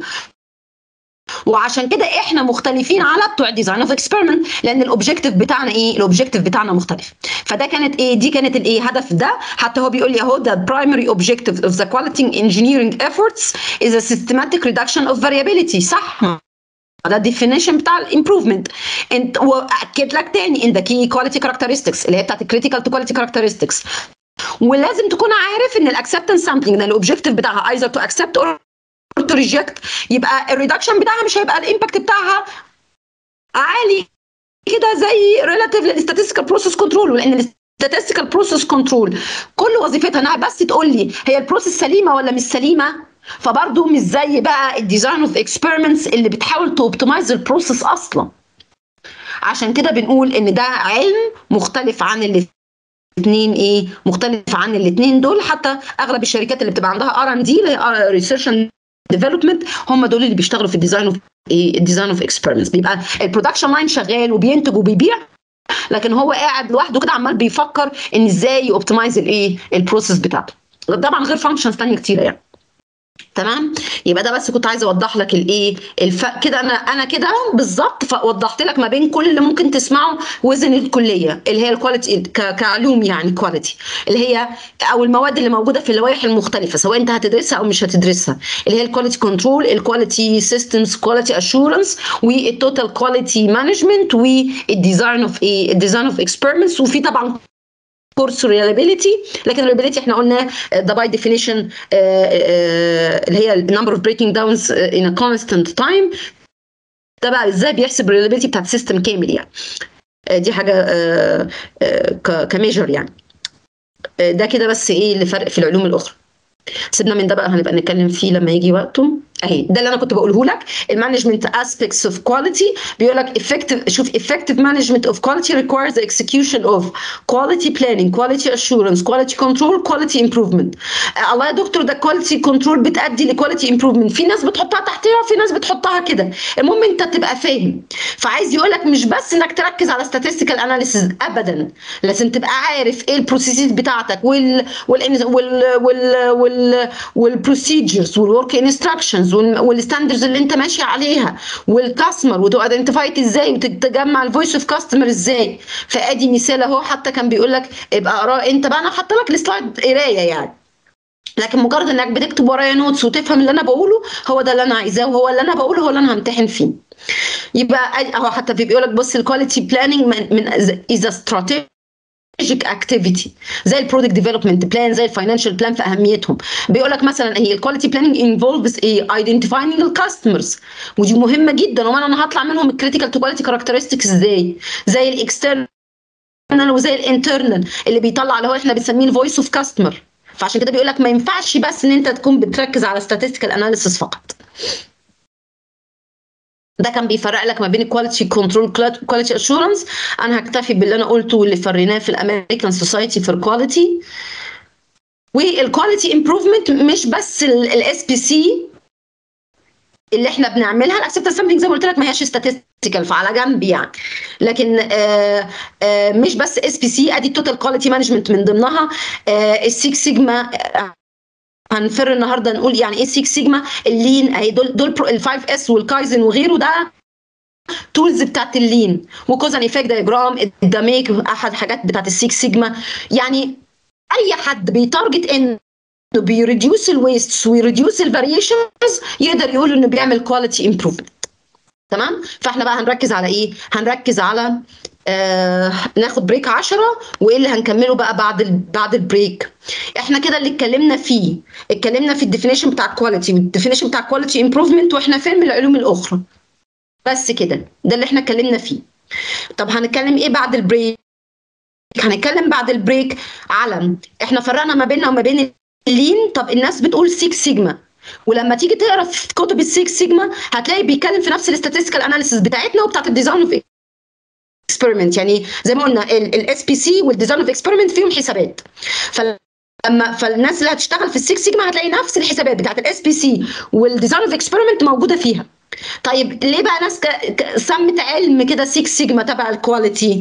وعشان كده احنا مختلفين على بتوع ديزاين اوف اكسبيرمنت لان الاوبجيكتيف بتاعنا ايه الاوبجيكتيف بتاعنا مختلف فده كانت ايه دي كانت الايه هدف ده حتى هو بيقول لي اهو the primary objective of the quality engineering efforts is a systematic reduction of variability صح ده definition بتاع الامبروفمنت انت واكد لك تاني ان ذا كي كواليتي كاركترستكس اللي هي بتاعت الكريتيكال تو كواليتي كاركترستكس ولازم تكون عارف ان الاكسبتنس سامبلينج ده الاوبجيكتيف بتاعها ايزر تو اكسبت اور تو ريجكت يبقى الريدكشن بتاعها مش هيبقى الامباكت بتاعها عالي كده زي ريلاتيف للستاتستيكال بروسيس كنترول لان الستاتستيكال بروسيس كنترول كل وظيفتها انها بس تقول لي هي البروسيس سليمه ولا مش سليمه فبرضه مش زي بقى الديزاين اوف اكسبيرمنتس اللي بتحاول توبتمايز البروسيس اصلا عشان كده بنقول ان ده علم مختلف عن الاثنين ايه مختلف عن الاثنين دول حتى اغلب الشركات اللي بتبقى عندها ار ان دي اللي هي ريسيرش اند ديفلوبمنت هم دول اللي بيشتغلوا في الديزاين اوف ايه الديزاين اوف اكسبيرمنتس بيبقى البرودكشن لاين شغال وبينتج وبيبيع لكن هو قاعد لوحده كده عمال بيفكر ان ازاي يوبتمايز الايه البروسيس بتاعته طبعا غير فانكشنز ثانيه كتيره يعني تمام يبقى ده بس كنت عايزه اوضح لك الايه الف... كده انا انا كده بالظبط فوضحت لك ما بين كل اللي ممكن تسمعه وزن الكليه اللي هي الكواليتي ك... كعلوم يعني كواليتي اللي هي او المواد اللي موجوده في اللوائح المختلفه سواء انت هتدرسها او مش هتدرسها اللي هي الكواليتي كنترول الكواليتي سيستمز كواليتي اشورنس والتوتال كواليتي مانجمنت والديزاين اوف ايه الديزاين اوف اكسبيرمنتس وفي طبعا كورس ريلابيليتي لكن الريلابيليتي احنا قلنا ده باي ديفينيشن اللي هي النمبر اوف بريكنج داونز ان ا كونستانت تايم ده بقى ازاي بيحسب الريلابيليتي بتاعت سيستم كامل يعني دي حاجه كميجر يعني ده كده بس ايه اللي فرق في العلوم الاخرى سيبنا من ده بقى هنبقى نتكلم فيه لما يجي وقته اهي ده اللي انا كنت بقوله لك المانجمنت اسبيكتس اوف كواليتي بيقول لك effective شوف effective management of quality requires the execution of quality planning quality assurance quality control quality improvement آه الله يا دكتور ده quality control بتأدي لquality improvement في ناس بتحطها تحتها وفي ناس بتحطها كده المهم انت تبقى فاهم فعايز يقول لك مش بس انك تركز على statistical analysis ابدا لازم تبقى عارف ايه البروسيسز بتاعتك وال وال وال وال وال والبروسيجرز والورك انستراكشنز والستاندرز اللي انت ماشي عليها والكاستمر وتايدنتيفاي ازاي وتجمع الفويس اوف كاستمر ازاي فادي مثال اهو حتى كان بيقول لك ابقى اقرا انت بقى انا حاطه لك السلايد قرايه يعني لكن مجرد انك بتكتب ورايا نوتس وتفهم اللي انا بقوله هو ده اللي انا عايزاه وهو اللي انا بقوله هو اللي انا همتحن فيه يبقى اهو حتى بيقول لك بص الكواليتي بلاننج من, من از استراتيجي strategic activity زي البرودكت ديفلوبمنت بلان زي الفاينانشال بلان في اهميتهم بيقول لك مثلا هي الكواليتي بلاننج انفولفز ايه ايدنتيفاينج الكاستمرز ودي مهمه جدا وما انا هطلع منهم الكريتيكال تو كواليتي كاركترستكس ازاي زي الاكسترنال وزي الانترنال اللي بيطلع اللي هو احنا بنسميه الفويس اوف كاستمر فعشان كده بيقول لك ما ينفعش بس ان انت تكون بتركز على statistical analysis فقط ده كان بيفرق لك ما بين الكواليتي كنترول كواليتي اشورنس انا هكتفي باللي انا قلته واللي فريناه في الامريكان سوسايتي فور كواليتي والكواليتي امبروفمنت مش بس الاس بي سي اللي احنا بنعملها الاكسبتنس سامبلنج زي ما قلت لك ما هياش statistical فعلى جنب يعني لكن آه آه مش بس اس بي سي ادي التوتال كواليتي مانجمنت من ضمنها آه السيكس سيجما هنفر النهارده نقول يعني ايه 6 سيجما اللين اهي دول دول ال 5 اس والكايزن وغيره ده تولز بتاعت اللين وكوزن ايفكت دايجرام الدميك احد الحاجات بتاعت السيكس سيجما يعني اي حد بيتارجت انه بيريديوس الويست ويريديوس الفاريشنز يقدر يقول انه بيعمل كواليتي امبروفمنت تمام فاحنا بقى هنركز على ايه هنركز على آه ناخد بريك 10 وايه اللي هنكمله بقى بعد ال بعد البريك احنا كده اللي اتكلمنا فيه اتكلمنا في الديفينيشن بتاع الكواليتي والديفينيشن بتاع الكواليتي امبروفمنت واحنا فين من العلوم الاخرى بس كده ده اللي احنا اتكلمنا فيه طب هنتكلم ايه بعد البريك هنتكلم بعد البريك على احنا فرقنا ما بيننا وما بين اللين طب الناس بتقول 6 سيجما ولما تيجي تقرا في كتب السيكس سيجما هتلاقي بيتكلم في نفس الاستاتستيكال اناليسيس بتاعتنا وبتاعت الديزاين اوف اكسبيرمنت يعني زي ما قلنا الاس بي سي والديزاين اوف اكسبيرمنت فيهم حسابات فلما فالناس اللي هتشتغل في السيكس سيجما هتلاقي نفس الحسابات بتاعت الاس بي سي والديزاين اوف اكسبيرمنت موجوده فيها طيب ليه بقى ناس سمت علم كده 6 سيجما تبع الكواليتي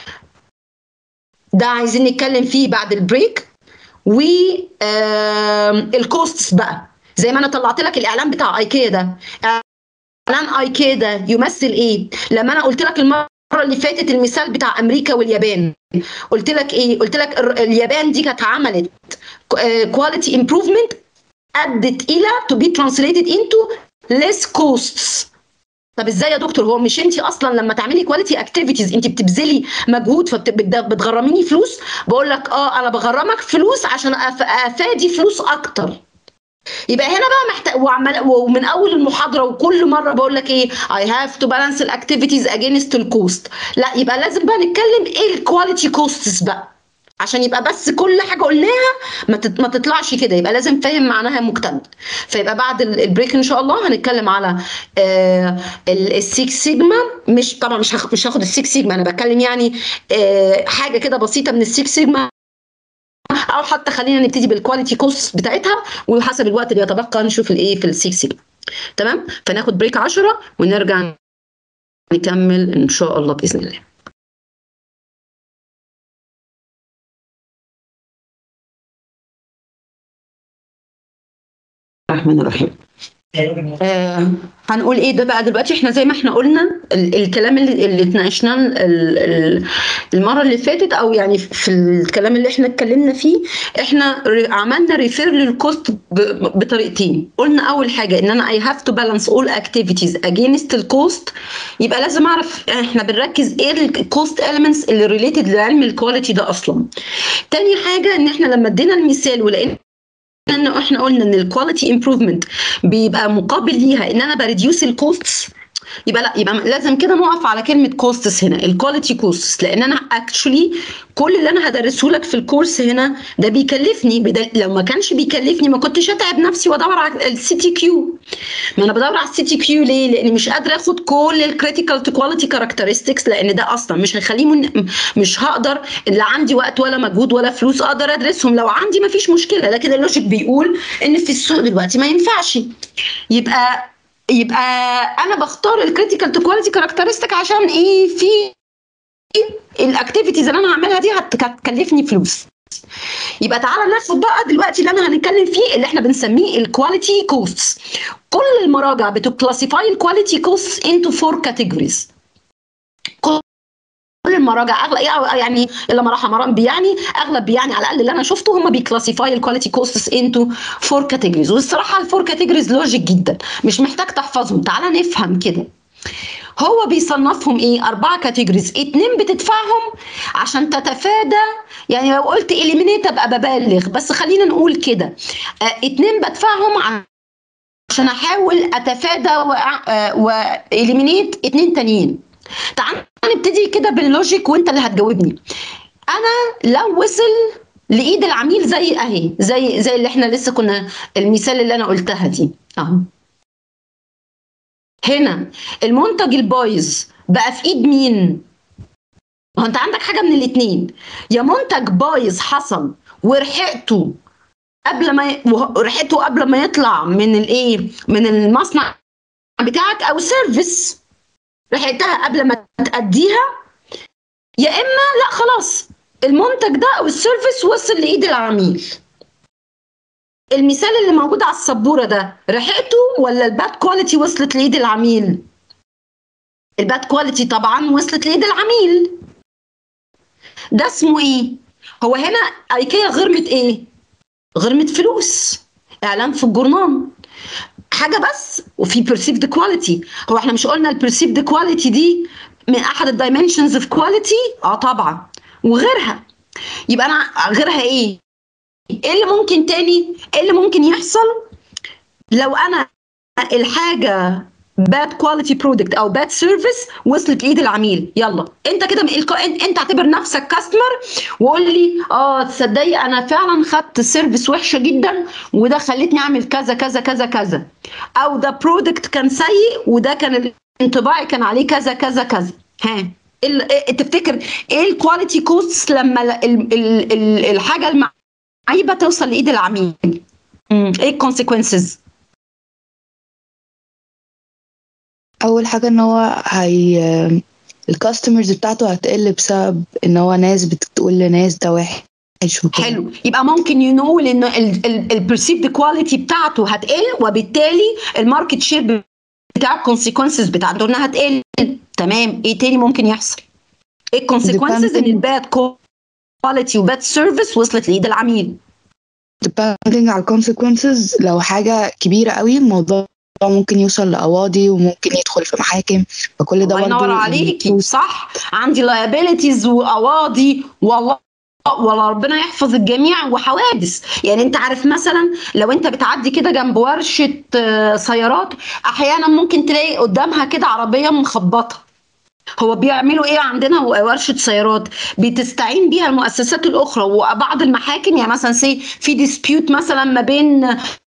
ده عايزين نتكلم فيه بعد البريك و الكوستس بقى زي ما انا طلعت لك الاعلان بتاع ايكيا ده اعلان ايكيا ده يمثل ايه لما انا قلت لك المره اللي فاتت المثال بتاع امريكا واليابان قلت لك ايه قلت لك اليابان دي كانت عملت كواليتي امبروفمنت ادت الى تو بي ترانسليتد انتو less costs طب ازاي يا دكتور هو مش انت اصلا لما تعملي كواليتي اكتيفيتيز انت بتبذلي مجهود فبتغرميني فلوس بقول لك اه انا بغرمك فلوس عشان افادي فلوس اكتر يبقى هنا بقى محتاج وعمل ومن اول المحاضره وكل مره بقول لك ايه اي هاف تو بالانس الاكتيفيتيز اجينست الكوست لا يبقى لازم بقى نتكلم ايه الكواليتي كوستس بقى عشان يبقى بس كل حاجه قلناها ما ما تطلعش كده يبقى لازم فاهم معناها مكتمل فيبقى بعد البريك ان شاء الله هنتكلم على آه السيكس سيجما مش طبعا مش مش هاخد السيكس سيجما انا بتكلم يعني آه حاجه كده بسيطه من السيكس سيجما او حتى خلينا نبتدي بالكواليتي كوست بتاعتها وحسب الوقت اللي يتبقى نشوف الايه في السيكس سيجما تمام فناخد بريك 10 ونرجع نكمل ان شاء الله باذن الله الرحمن الرحيم آه هنقول ايه ده بقى دلوقتي احنا زي ما احنا قلنا ال الكلام اللي, اللي اتناقشناه المره اللي فاتت او يعني في الكلام اللي احنا اتكلمنا فيه احنا عملنا ريفير للكوست بطريقتين قلنا اول حاجه ان انا اي هاف تو بالانس اول اكتيفيتيز اجينست الكوست يبقى لازم اعرف احنا بنركز ايه الكوست اليمنتس اللي ريليتد لعلم الكواليتي ده اصلا تاني حاجه ان احنا لما ادينا المثال ولقينا ان احنا قلنا ان الكواليتي امبروفمنت بيبقى مقابل ليها ان انا بريديوس الكوستس يبقى لا يبقى لازم كده نقف على كلمه كوستس هنا الكواليتي كوستس لان انا اكشولي كل اللي انا هدرسه لك في الكورس هنا ده بيكلفني بدل لو ما كانش بيكلفني ما كنتش اتعب نفسي وادور على السي تي كيو ما انا بدور على السي تي كيو ليه؟ لاني مش قادره اخد كل الكريتيكال تو كواليتي كاركترستكس لان ده اصلا مش هيخليني مش هقدر لا عندي وقت ولا مجهود ولا فلوس اقدر ادرسهم لو عندي ما فيش مشكله لكن اللوجيك بيقول ان في السوق دلوقتي ما ينفعش يبقى يبقى انا بختار الكريتيكال تو كواليتي كاركترستيك عشان ايه في الاكتيفيتيز اللي انا هعملها دي هتكلفني فلوس يبقى تعالى ناخد بقى دلوقتي اللي انا هنتكلم فيه اللي احنا بنسميه الكواليتي كوست كل المراجع بتكلاسيفاي الكواليتي كوست انتو فور كاتيجوريز كل المراجع اغلب يعني الا ما رحم ربي يعني اغلب يعني على الاقل اللي انا شفته هم بيكلاسيفاي الكواليتي كوستس انتو فور كاتيجوريز والصراحه الفور كاتيجوريز لوجيك جدا مش محتاج تحفظهم تعالى نفهم كده هو بيصنفهم ايه اربعه كاتيجوريز اتنين بتدفعهم عشان تتفادى يعني لو قلت اليمينيت ابقى ببالغ بس خلينا نقول كده اه اتنين بدفعهم عشان احاول اتفادى واليمينيت اتنين تانيين تعال نبتدي كده باللوجيك وانت اللي هتجاوبني انا لو وصل لايد العميل زي اهي زي زي اللي احنا لسه كنا المثال اللي انا قلتها دي اهو هنا المنتج البايظ بقى في ايد مين ما انت عندك حاجه من الاثنين يا منتج بايظ حصل ورحقته قبل ما ي... وه- ريحته قبل ما يطلع من الايه من المصنع بتاعك او سيرفيس ريحتها قبل ما تأديها يا اما لا خلاص المنتج ده او السيرفيس وصل لايد العميل المثال اللي موجود على السبوره ده ريحته ولا الباد كواليتي وصلت لايد العميل الباد كواليتي طبعا وصلت لايد العميل ده اسمه ايه هو هنا ايكيا غرمت ايه غرمت فلوس اعلان في الجورنال حاجه بس وفي perceived كواليتي هو احنا مش قلنا البرسيفد كواليتي دي من احد الدايمنشنز اوف كواليتي اه طبعا وغيرها يبقى انا غيرها ايه ايه اللي ممكن تاني ايه اللي ممكن يحصل لو انا الحاجه باد كواليتي برودكت او باد سيرفيس وصلت لايد العميل يلا انت كده الك- انت انت اعتبر نفسك كاستمر وقول لي اه تصدقي انا فعلا خدت سيرفيس وحشه جدا وده خلتني اعمل كذا كذا كذا كذا او ده برودكت كان سيء وده كان انطباعي كان عليه كذا كذا كذا ها ال- إيه- تفتكر ايه الكواليتي كوست لما ال- ال- ال- ال- الحاجه المعيبه توصل لايد العميل مم. ايه الكونسيكونسز اول حاجه ان هو هي الكاستمرز بتاعته هتقل بسبب ان هو ناس بتقول لناس ده وحش وكده حلو يبقى ممكن نقول ان البرسيفد كواليتي بتاعته هتقل وبالتالي الماركت شير بتاع الكونسيكونسز بتاعته انها هتقل تمام ايه تاني ممكن يحصل ايه الكونسيكونسز ان Depending- الباد كواليتي وباد سيرفيس وصلت لايد العميل depending على consequences لو حاجه كبيره قوي الموضوع ممكن يوصل لقواضي وممكن يدخل في محاكم فكل ده الله ينور برضه عليكي فلوس. صح عندي liabilities وقواضي والله والله ربنا يحفظ الجميع وحوادث يعني انت عارف مثلا لو انت بتعدي كده جنب ورشه آه، سيارات احيانا ممكن تلاقي قدامها كده عربيه مخبطه هو بيعملوا ايه عندنا ورشه سيارات بتستعين بيها المؤسسات الاخرى وبعض المحاكم يعني مثلا سي في ديسبيوت مثلا ما بين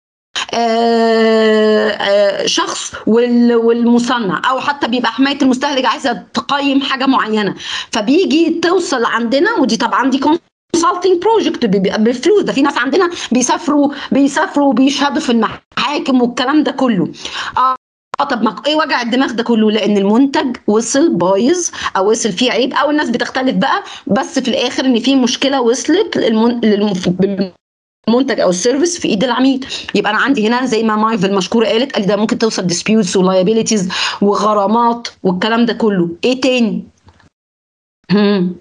آه، آه، شخص وال- والمصنع او حتى بيبقى حمايه المستهلك عايزه تقيم حاجه معينه فبيجي توصل عندنا ودي طبعا دي كونسلتنج بروجكت بيبقى بفلوس ده في ناس عندنا بيسافروا بيسافروا وبيشهدوا في المحاكم والكلام ده كله اه اه طب ما ايه وجع الدماغ ده كله لان المنتج وصل بايظ او وصل فيه عيب او الناس بتختلف بقى بس في الاخر ان في مشكله وصلت للمن... للم... المنتج او السيرفيس في ايد العميل يبقى انا عندي هنا زي ما مايفل مشكوره قالت قال ده ممكن توصل ديسبيوتس ولايبيليتيز وغرامات والكلام ده كله ايه تاني هم.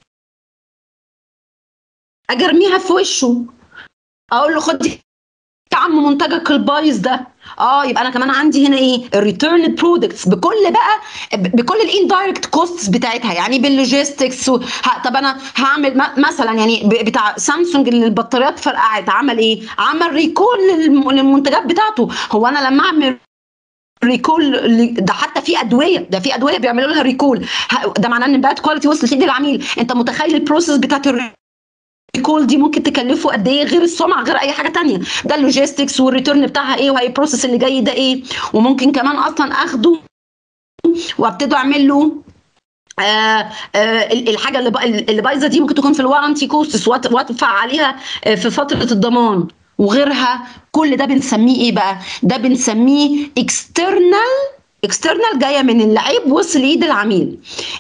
اجي ارميها في وشه اقول له خد يا عم منتجك البايظ ده اه يبقى انا كمان عندي هنا ايه الريتيرن برودكتس بكل بقى ب- بكل الاندايركت كوستس بتاعتها يعني باللوجيستكس و... ه... طب انا هعمل م... مثلا يعني ب... بتاع سامسونج اللي البطاريات فرقعت عمل ايه عمل ريكول للم... للمنتجات بتاعته هو انا لما اعمل ريكول ل- ده حتى في ادويه ده في ادويه بيعملوا لها ريكول ه- ده معناه ان باد كواليتي وصلت لايد العميل انت متخيل البروسيس بتاعت الريكول دي ممكن تكلفه قد ايه غير السمعه غير اي حاجه تانية ده اللوجيستكس والريتيرن بتاعها ايه وهي البروسيس اللي جاي ده ايه وممكن كمان اصلا اخده وابتدي اعمل له آه آه الحاجه اللي بق- اللي بايظه دي ممكن تكون في الوارنتي كوستس وادفع عليها آه، في فتره الضمان وغيرها كل ده بنسميه ايه بقى ده بنسميه اكسترنال اكسترنال جايه من العيب وصل لايد العميل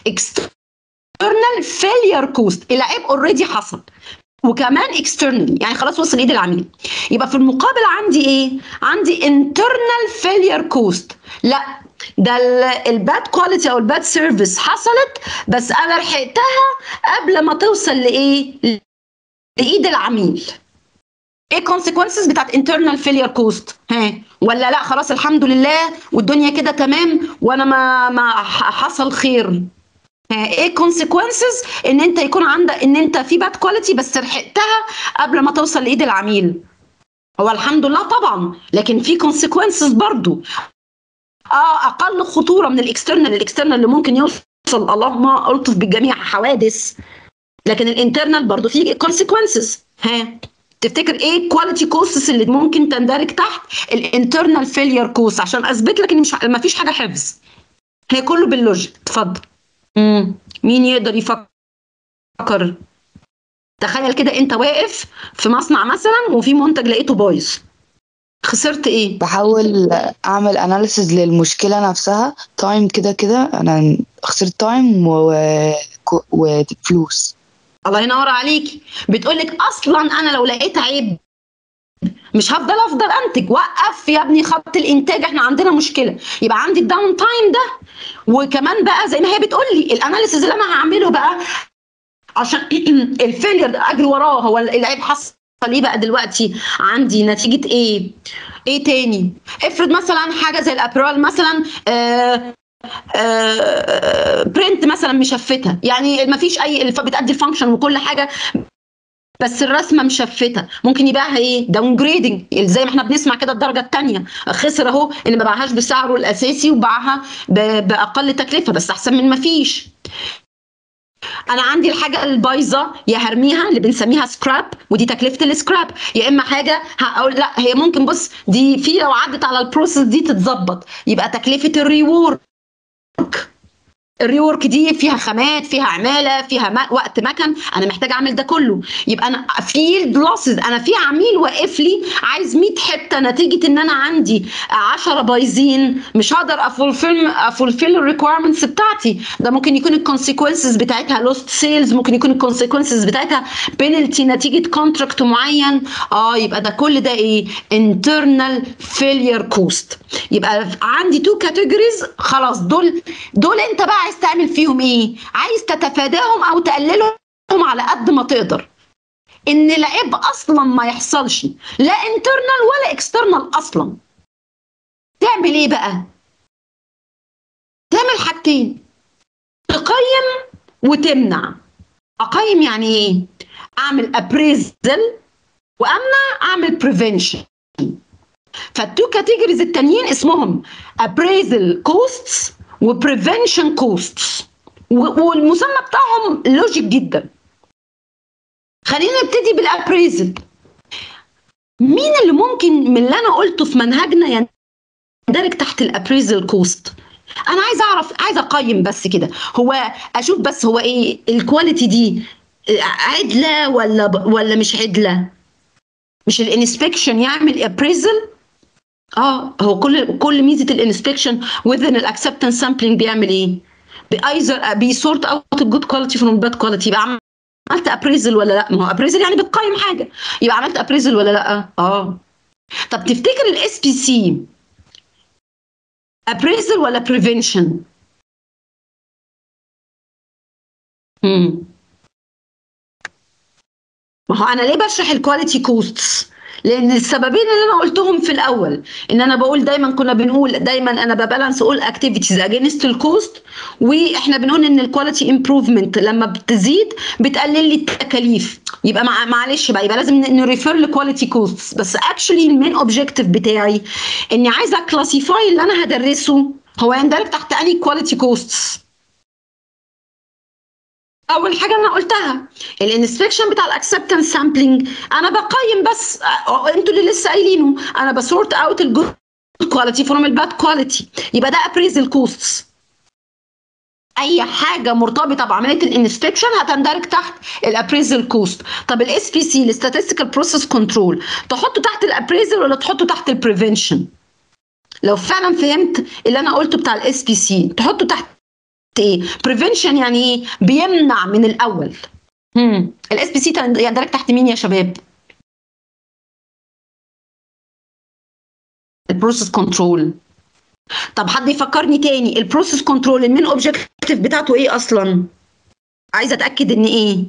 اكسترنال فيلير كوست العيب اوريدي حصل وكمان اكسترنال يعني خلاص وصل لايد العميل يبقى في المقابل عندي ايه عندي انترنال فيلير كوست لا ده الباد كواليتي او الباد سيرفيس حصلت بس انا لحقتها قبل ما توصل لايه لايد العميل ايه consequences بتاعت internal failure cost ها ولا لا خلاص الحمد لله والدنيا كده تمام وانا ما ما ح- حصل خير ها ايه consequences ان انت يكون عندك ان انت في باد كواليتي بس لحقتها قبل ما توصل لايد العميل هو الحمد لله طبعا لكن في consequences برضو اه اقل خطوره من الاكسترنال الاكسترنال اللي ممكن يوصل اللهم الطف بالجميع حوادث لكن الانترنال برضو فيه consequences ها تفتكر ايه كواليتي كوستس اللي ممكن تندرج تحت الانترنال فيلير كوست عشان اثبت لك ان مش ما فيش حاجه حفظ هي كله باللوجيك اتفضل مم. مين يقدر يفكر تخيل كده انت واقف في مصنع مثلا وفي منتج لقيته بايظ خسرت ايه بحاول اعمل اناليسز للمشكله نفسها تايم كده كده انا خسرت تايم وفلوس الله ينور عليكي بتقولك اصلا انا لو لقيت عيب مش هفضل افضل انتج وقف يا ابني خط الانتاج احنا عندنا مشكله يبقى عندي الداون تايم ده وكمان بقى زي ما هي بتقول لي الاناليسيز اللي انا هعمله بقى عشان الفيلير ده اجري وراه هو العيب حصل ايه بقى دلوقتي عندي نتيجه ايه ايه تاني افرض مثلا حاجه زي الابرال مثلا آه آه برنت مثلا مشفته يعني ما فيش اي بتأدي الفانكشن وكل حاجه بس الرسمه مشفته ممكن يبيعها ايه داون جريدنج زي ما احنا بنسمع كده الدرجه الثانيه خسر اهو ان ما باعهاش بسعره الاساسي وباعها باقل تكلفه بس احسن من ما فيش انا عندي الحاجه البايظه يا هرميها اللي بنسميها سكراب ودي تكلفه السكراب يا اما حاجه هقول لا هي ممكن بص دي في لو عدت على البروسيس دي تتظبط يبقى تكلفه الريورك الريورك دي فيها خامات فيها عماله فيها ما وقت مكن انا محتاج اعمل ده كله يبقى انا فيلد لوسز انا في عميل واقف لي عايز 100 حته نتيجه ان انا عندي 10 بايظين مش هقدر افولفيل افولفيل الريكويرمنتس بتاعتي ده ممكن يكون الكونسيكونسز بتاعتها لوست سيلز ممكن يكون الكونسيكونسز بتاعتها بينالتي نتيجه كونتراكت معين اه يبقى ده كل ده ايه انترنال فيلير كوست يبقى عندي تو كاتيجوريز خلاص دول دول انت بقى عايز تعمل فيهم ايه عايز تتفاداهم او تقللهم على قد ما تقدر ان العيب اصلا ما يحصلش لا انترنال ولا اكسترنال اصلا تعمل ايه بقى تعمل حاجتين تقيم وتمنع اقيم يعني ايه اعمل ابريزل وامنع اعمل بريفنشن فالتو كاتيجوريز التانيين اسمهم appraisal costs وبريفنشن كوستس والمسمى بتاعهم لوجيك جدا خلينا نبتدي بالابريزل مين اللي ممكن من اللي انا قلته في منهجنا يندرج تحت الابريزل كوست انا عايز اعرف عايز اقيم بس كده هو اشوف بس هو ايه الكواليتي دي عدله ولا ولا مش عدله مش الانسبكشن يعمل ابريزل اه هو كل كل ميزه الانسبكشن within الاكسبتنس سامبلينج بيعمل ايه؟ بايزر بيسورت اوت الجود كواليتي فروم الباد كواليتي يبقى عملت ابريزل ولا لا؟ ما هو ابريزل يعني بتقيم حاجه يبقى عملت ابريزل ولا لا؟ اه طب تفتكر الاس بي سي ابريزل ولا بريفنشن؟ امم ما هو انا ليه بشرح الكواليتي كوستس؟ لان السببين اللي انا قلتهم في الاول ان انا بقول دايما كنا بنقول دايما انا ببالانس اول اكتيفيتيز اجينست الكوست واحنا بنقول ان الكواليتي امبروفمنت لما بتزيد بتقلل لي التكاليف يبقى مع معلش بقى يبقى لازم نريفير لكواليتي كوست بس اكشلي المين اوبجيكتيف بتاعي اني عايزه اكلاسيفاي اللي انا هدرسه هو يندرج تحت اني كواليتي كوستس اول حاجه انا قلتها الانسبكشن بتاع الاكسبتنس سامبلينج انا بقيم بس انتوا اللي لسه قايلينه انا بسورت اوت الجود كواليتي فروم الباد كواليتي يبقى ده ابريزل كوستس اي حاجه مرتبطه بعمليه الانسبكشن هتندرج تحت الابريزل كوست طب الاس بي سي الستاتستيكال بروسيس كنترول تحطه تحت الابريزل ولا تحطه تحت البريفنشن لو فعلا فهمت اللي انا قلته بتاع الاس بي سي تحطه تحت ايه بريفنشن يعني ايه بيمنع من الاول امم الاس بي سي يندرج تحت مين يا شباب البروسيس كنترول طب حد يفكرني تاني البروسيس كنترول المين اوبجيكتيف بتاعته ايه اصلا عايزه اتاكد ان ايه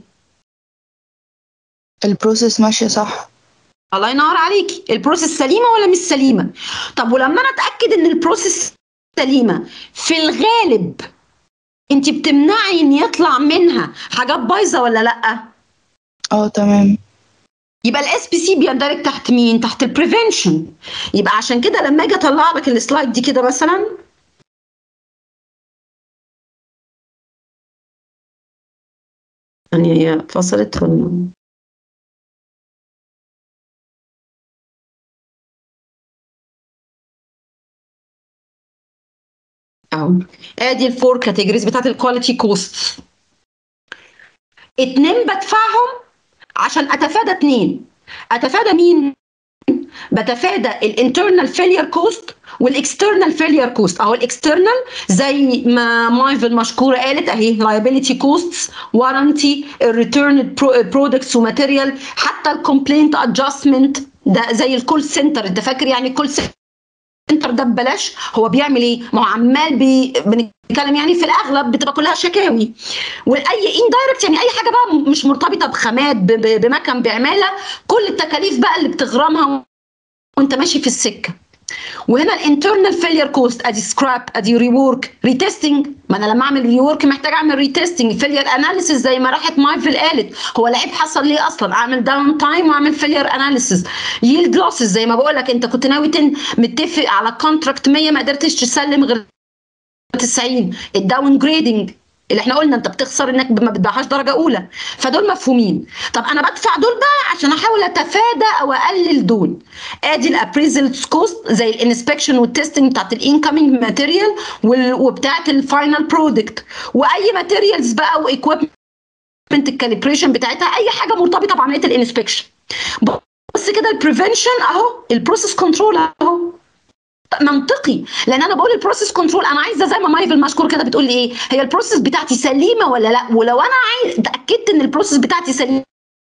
البروسيس ماشيه صح الله ينور عليكي البروسيس سليمه ولا مش سليمه طب ولما انا اتاكد ان البروسيس سليمه في الغالب انت بتمنعي ان يطلع منها حاجات بايظه ولا لا اه تمام يبقى الاس بي سي بيندرج تحت مين تحت البريفنشن يبقى عشان كده لما اجي اطلع لك السلايد دي كده مثلا يعني هي فصلت ولا اهو ادي الفور كاتيجوريز بتاعت الكواليتي كوست اتنين بدفعهم عشان اتفادى اتنين اتفادى مين بتفادى الانترنال فيلير كوست والاكسترنال فيلير كوست اهو الاكسترنال زي ما مايفل مشكوره قالت اهي لايبيليتي كوستس وارنتي الريتيرن برودكتس وماتيريال حتى الكومبلينت ادجستمنت ده زي الكول سنتر انت فاكر يعني الكول سنتر ده ببلاش هو بيعمل ايه؟ ما هو عمال بي... بنتكلم يعني في الاغلب بتبقى كلها شكاوي واي اندايركت يعني اي حاجه بقى مش مرتبطه بخامات ب... ب... بمكن بعماله كل التكاليف بقى اللي بتغرمها وانت ماشي في السكه وهنا الانترنال فيلير كوست ادي سكراب ادي ريورك ريتستنج ما انا لما اعمل ريورك محتاج اعمل ريتستنج فيلير اناليسيس زي ما راحت مايفل قالت هو العيب حصل ليه اصلا اعمل داون تايم واعمل فيلير اناليسيس يلد لوسز زي ما بقول لك انت كنت ناوي تن متفق على كونتراكت 100 ما قدرتش تسلم غير 90 الداون جريدنج اللي احنا قلنا انت بتخسر انك ما بتبيعهاش درجه اولى فدول مفهومين طب انا بدفع دول بقى عشان احاول اتفادى او اقلل دول ادي الابريزل كوست زي الانسبكشن والتستنج بتاعت الانكمنج ماتيريال وبتاعت الفاينل برودكت واي ماتيريالز بقى وايكويبمنت الكاليبريشن بتاعتها اي حاجه مرتبطه بعمليه الانسبكشن بص كده البريفنشن اهو البروسيس كنترول اهو منطقي لان انا بقول البروسيس كنترول انا عايزه زي ما مايفل مشكور كده بتقول لي ايه هي البروسيس بتاعتي سليمه ولا لا ولو انا عايز اتاكدت ان البروسيس بتاعتي سليمه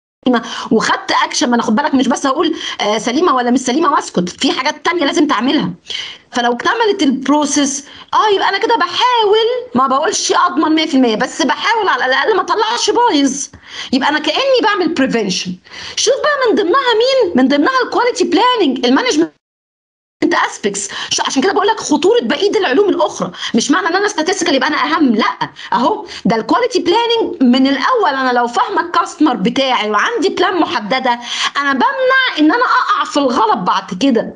وخدت اكشن ما انا خد بالك مش بس هقول آه سليمه ولا مش سليمه واسكت في حاجات تانية لازم تعملها فلو اكتملت البروسيس اه يبقى انا كده بحاول ما بقولش اضمن 100% بس بحاول على الاقل ما اطلعش بايظ يبقى انا كاني بعمل بريفنشن شوف بقى من ضمنها مين من ضمنها الكواليتي بلاننج المانجمنت انت اسبكس عشان كده بقول لك خطوره بقيه العلوم الاخرى مش معنى ان انا statistical يبقى انا اهم لا اهو ده الكواليتي بلاننج من الاول انا لو فاهمه الكاستمر بتاعي وعندي بلان محدده انا بمنع ان انا اقع في الغلط بعد كده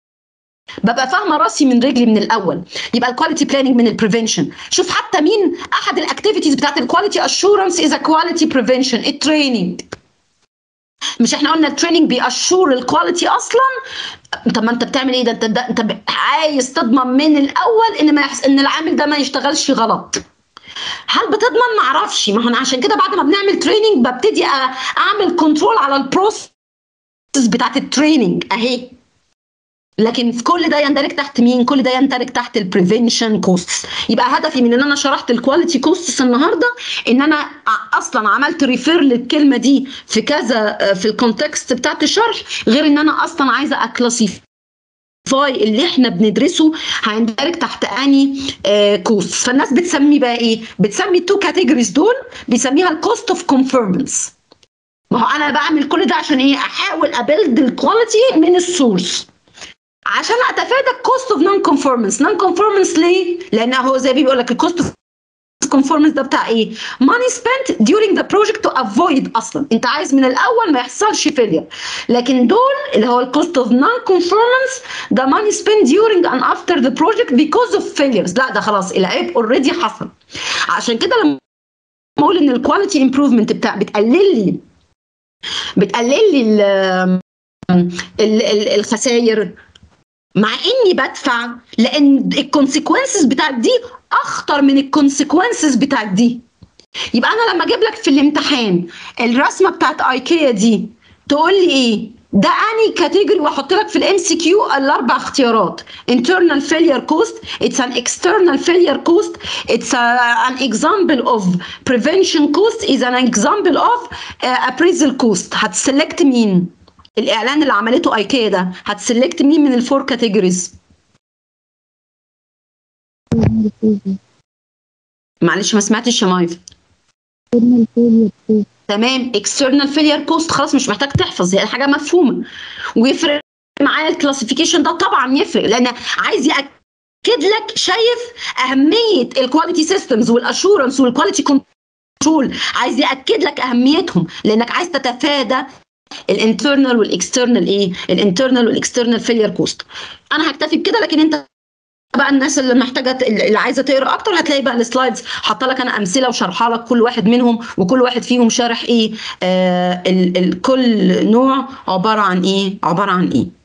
ببقى فاهمه راسي من رجلي من الاول يبقى الكواليتي بلاننج من البريفنشن شوف حتى مين احد الاكتيفيتيز بتاعت الكواليتي اشورنس از كواليتي بريفنشن التريننج مش احنا قلنا التريننج بيأشور الكواليتي اصلا طب ما انت بتعمل ايه ده انت ده انت عايز تضمن من الاول ان ما يحس ان العامل ده ما يشتغلش غلط هل بتضمن ما اعرفش ما هو انا عشان كده بعد ما بنعمل تريننج ببتدي اعمل كنترول على البروسيس بتاعت التريننج اهي لكن في كل ده يندرج تحت مين؟ كل ده يندرج تحت البريفنشن كوستس يبقى هدفي من ان انا شرحت الكواليتي كوستس النهارده ان انا اصلا عملت ريفير للكلمه دي في كذا في الكونتكست بتاعت الشرح غير ان انا اصلا عايزه اكلاسيفاي اللي احنا بندرسه هيندرج تحت اني آه كوست فالناس بتسمي بقى ايه؟ بتسمي التو كاتيجوريز دول بيسميها الكوست اوف كونفيرمنس ما هو انا بعمل كل ده عشان ايه؟ احاول ابيلد الكواليتي من السورس عشان اتفادى الكوست اوف نون كونفورمنس نون كونفورمنس ليه لان هو زي بيقول لك الكوست اوف كونفورمنس ده بتاع ايه money spent during the project to avoid اصلا انت عايز من الاول ما يحصلش فيلير لكن دول اللي هو الكوست اوف نون كونفورمنس ده money spent during and after the project because of failures لا ده خلاص العيب اوريدي حصل عشان كده لما اقول ان الكواليتي امبروفمنت بتاع بتقلل لي بتقلل لي الخسائر مع اني بدفع لان الكونسيكونسز بتاعت دي اخطر من الكونسيكونسز بتاعت دي يبقى انا لما اجيب لك في الامتحان الرسمه بتاعت ايكيا دي تقول لي ايه ده اني كاتيجوري واحط لك في الام سي كيو الاربع اختيارات internal failure cost it's an external failure cost it's a, an example of prevention cost is an example of uh, appraisal cost هتسلكت مين الاعلان اللي عملته ايكيا ده هتسلكت مين من الفور كاتيجوريز معلش ما سمعتش يا مايف تمام اكسترنال فيلير كوست خلاص مش محتاج تحفظ هي حاجه مفهومه ويفرق معايا الكلاسيفيكيشن ده طبعا يفرق لان عايز ياكد لك شايف اهميه الكواليتي سيستمز والاشورنس والكواليتي كنترول عايز ياكد لك اهميتهم لانك عايز تتفادى الانترنال والاكسترنال ايه الانترنال والاكسترنال فيلير كوست انا هكتفي بكده لكن انت بقى الناس اللي محتاجه اللي عايزه تقرا اكتر هتلاقي بقى السلايدز حاطه لك انا امثله وشرحها لك كل واحد منهم وكل واحد فيهم شارح ايه آه ال ال كل نوع عباره عن ايه عباره عن ايه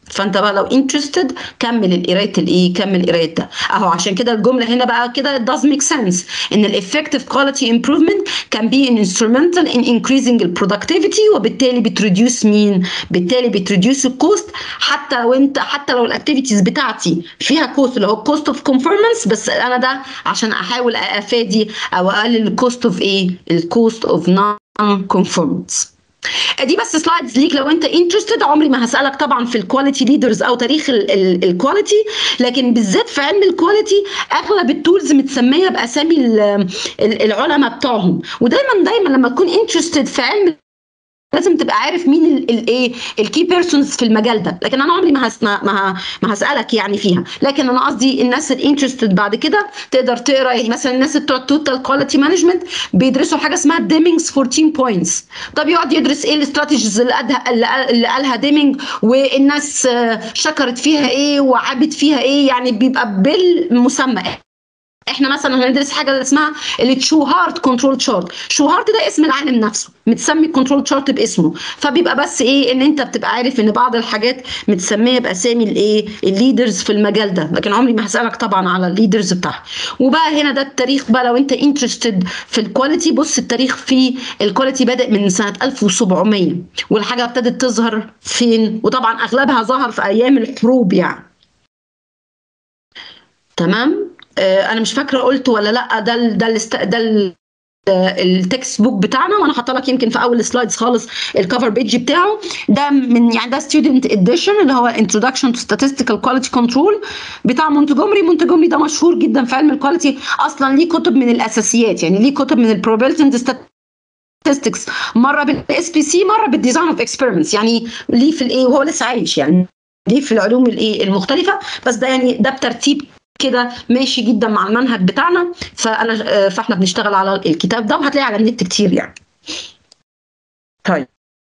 فانت بقى لو انترستد كمل القرايه الايه كمل قرايه ده اهو عشان كده الجمله هنا بقى كده it does make sense ان الافكتيف quality improvement can be an instrumental in increasing the productivity وبالتالي بتريديوس مين بالتالي بتريديوس الكوست حتى لو انت حتى لو الاكتيفيتيز بتاعتي فيها كوست اللي هو الكوست اوف كونفورمانس بس انا ده عشان احاول افادي او اقلل الكوست اوف ايه الكوست اوف نون كونفورمانس دي بس سلايدز ليك لو انت انترستد عمري ما هسالك طبعا في الكواليتي ليدرز او تاريخ الكواليتي لكن بالذات في علم الكواليتي اغلب التولز متسميه باسامي ال- ال- العلماء بتوعهم ودايما دايما لما تكون انترستد في علم لازم تبقى عارف مين الايه الكي بيرسونز في المجال ده لكن انا عمري ما هس ما ما, ما هسالك يعني فيها لكن انا قصدي الناس الانترستد بعد كده تقدر تقرا يعني مثلا الناس بتوع التوتال كواليتي مانجمنت بيدرسوا حاجه اسمها ديمينجز 14 بوينتس ده بيقعد يدرس ايه الاستراتيجيز اللي قالها اللي قال- اللي قالها ديمينج والناس آه، شكرت فيها ايه وعابت فيها ايه يعني بيبقى بالمسمى احنا مثلا هندرس حاجه اسمها التشو هارت كنترول شارت شو هارت ده اسم العالم نفسه متسمي كنترول شارت باسمه فبيبقى بس ايه ان انت بتبقى عارف ان بعض الحاجات متسميه باسامي الايه الليدرز في المجال ده لكن عمري ما هسالك طبعا على الليدرز بتاعها وبقى هنا ده التاريخ بقى لو انت انترستد في الكواليتي بص التاريخ في الكواليتي بدا من سنه 1700 والحاجه ابتدت تظهر فين وطبعا اغلبها ظهر في ايام الحروب يعني تمام آه انا مش فاكره قلت ولا لا ده ال ده ال ده ال التكست بوك بتاعنا وانا حاطه لك يمكن في اول سلايدز خالص الكفر بيج بتاعه ده من يعني ده ستودنت اديشن اللي هو انتروداكشن تو statistical كواليتي كنترول بتاع مونتجومري مونتجومري ده مشهور جدا في علم الكواليتي اصلا ليه كتب من الاساسيات يعني ليه كتب من البروبابيلتي اند statistics مره بالاس بي سي مره بالديزاين اوف اكسبيرمنتس يعني ليه في الايه وهو لسه عايش يعني ليه في العلوم الايه المختلفه بس ده يعني ده بترتيب كده ماشي جدا مع المنهج بتاعنا فانا آه، فاحنا بنشتغل على الكتاب ده وهتلاقيه على النت كتير يعني طيب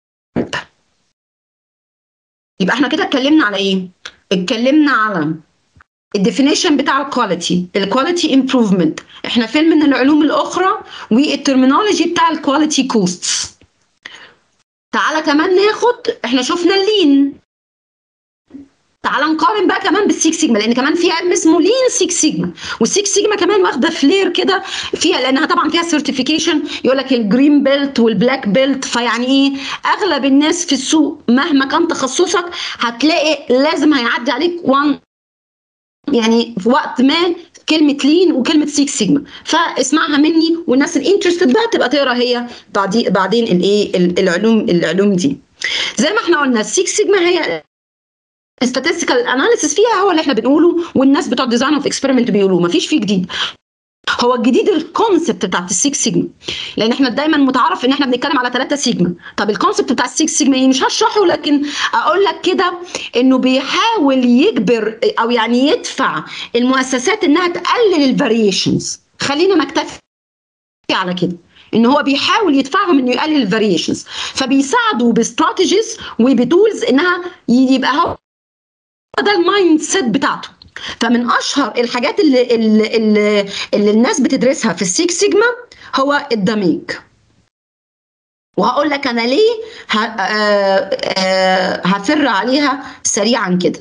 يبقى احنا كده اتكلمنا على ايه اتكلمنا على الديفينيشن بتاع الكواليتي الكواليتي امبروفمنت احنا فين من العلوم الاخرى والترمينولوجي بتاع الكواليتي كوستس تعالى كمان ناخد احنا شفنا اللين تعال نقارن بقى كمان بالسيكس سيجما لان كمان في علم اسمه لين سيكس سيجما والسيكس سيجما كمان واخده فلير كده فيها لانها طبعا فيها سيرتيفيكيشن يقول لك الجرين بيلت والبلاك بيلت فيعني ايه اغلب الناس في السوق مهما كان تخصصك هتلاقي لازم هيعدي عليك وان يعني في وقت ما كلمه لين وكلمه سيكس سيجما فاسمعها مني والناس الانترستد بقى تبقى تقرا هي بعدين بعدين الايه العلوم العلوم دي زي ما احنا قلنا السيكس سيجما هي statistical analysis فيها هو اللي احنا بنقوله والناس بتوع ديزاين اوف اكسبيرمنت بيقولوه مفيش فيه جديد هو الجديد الكونسبت بتاعت السيكس سيجما لان احنا دايما متعارف ان احنا بنتكلم على ثلاثة سيجما طب الكونسبت بتاع السيكس سيجما ايه مش هشرحه لكن اقول لك كده انه بيحاول يجبر او يعني يدفع المؤسسات انها تقلل الفاريشنز خلينا نكتفي على كده ان هو بيحاول يدفعهم انه يقلل الفاريشنز فبيساعدوا باستراتيجيز وبتولز انها يبقى هو ده المايند سيت بتاعته فمن اشهر الحاجات اللي, اللي, اللي, اللي الناس بتدرسها في السيكس سيجما هو الدميج وهقول لك انا ليه ه- آه، آه، هفر عليها سريعا كده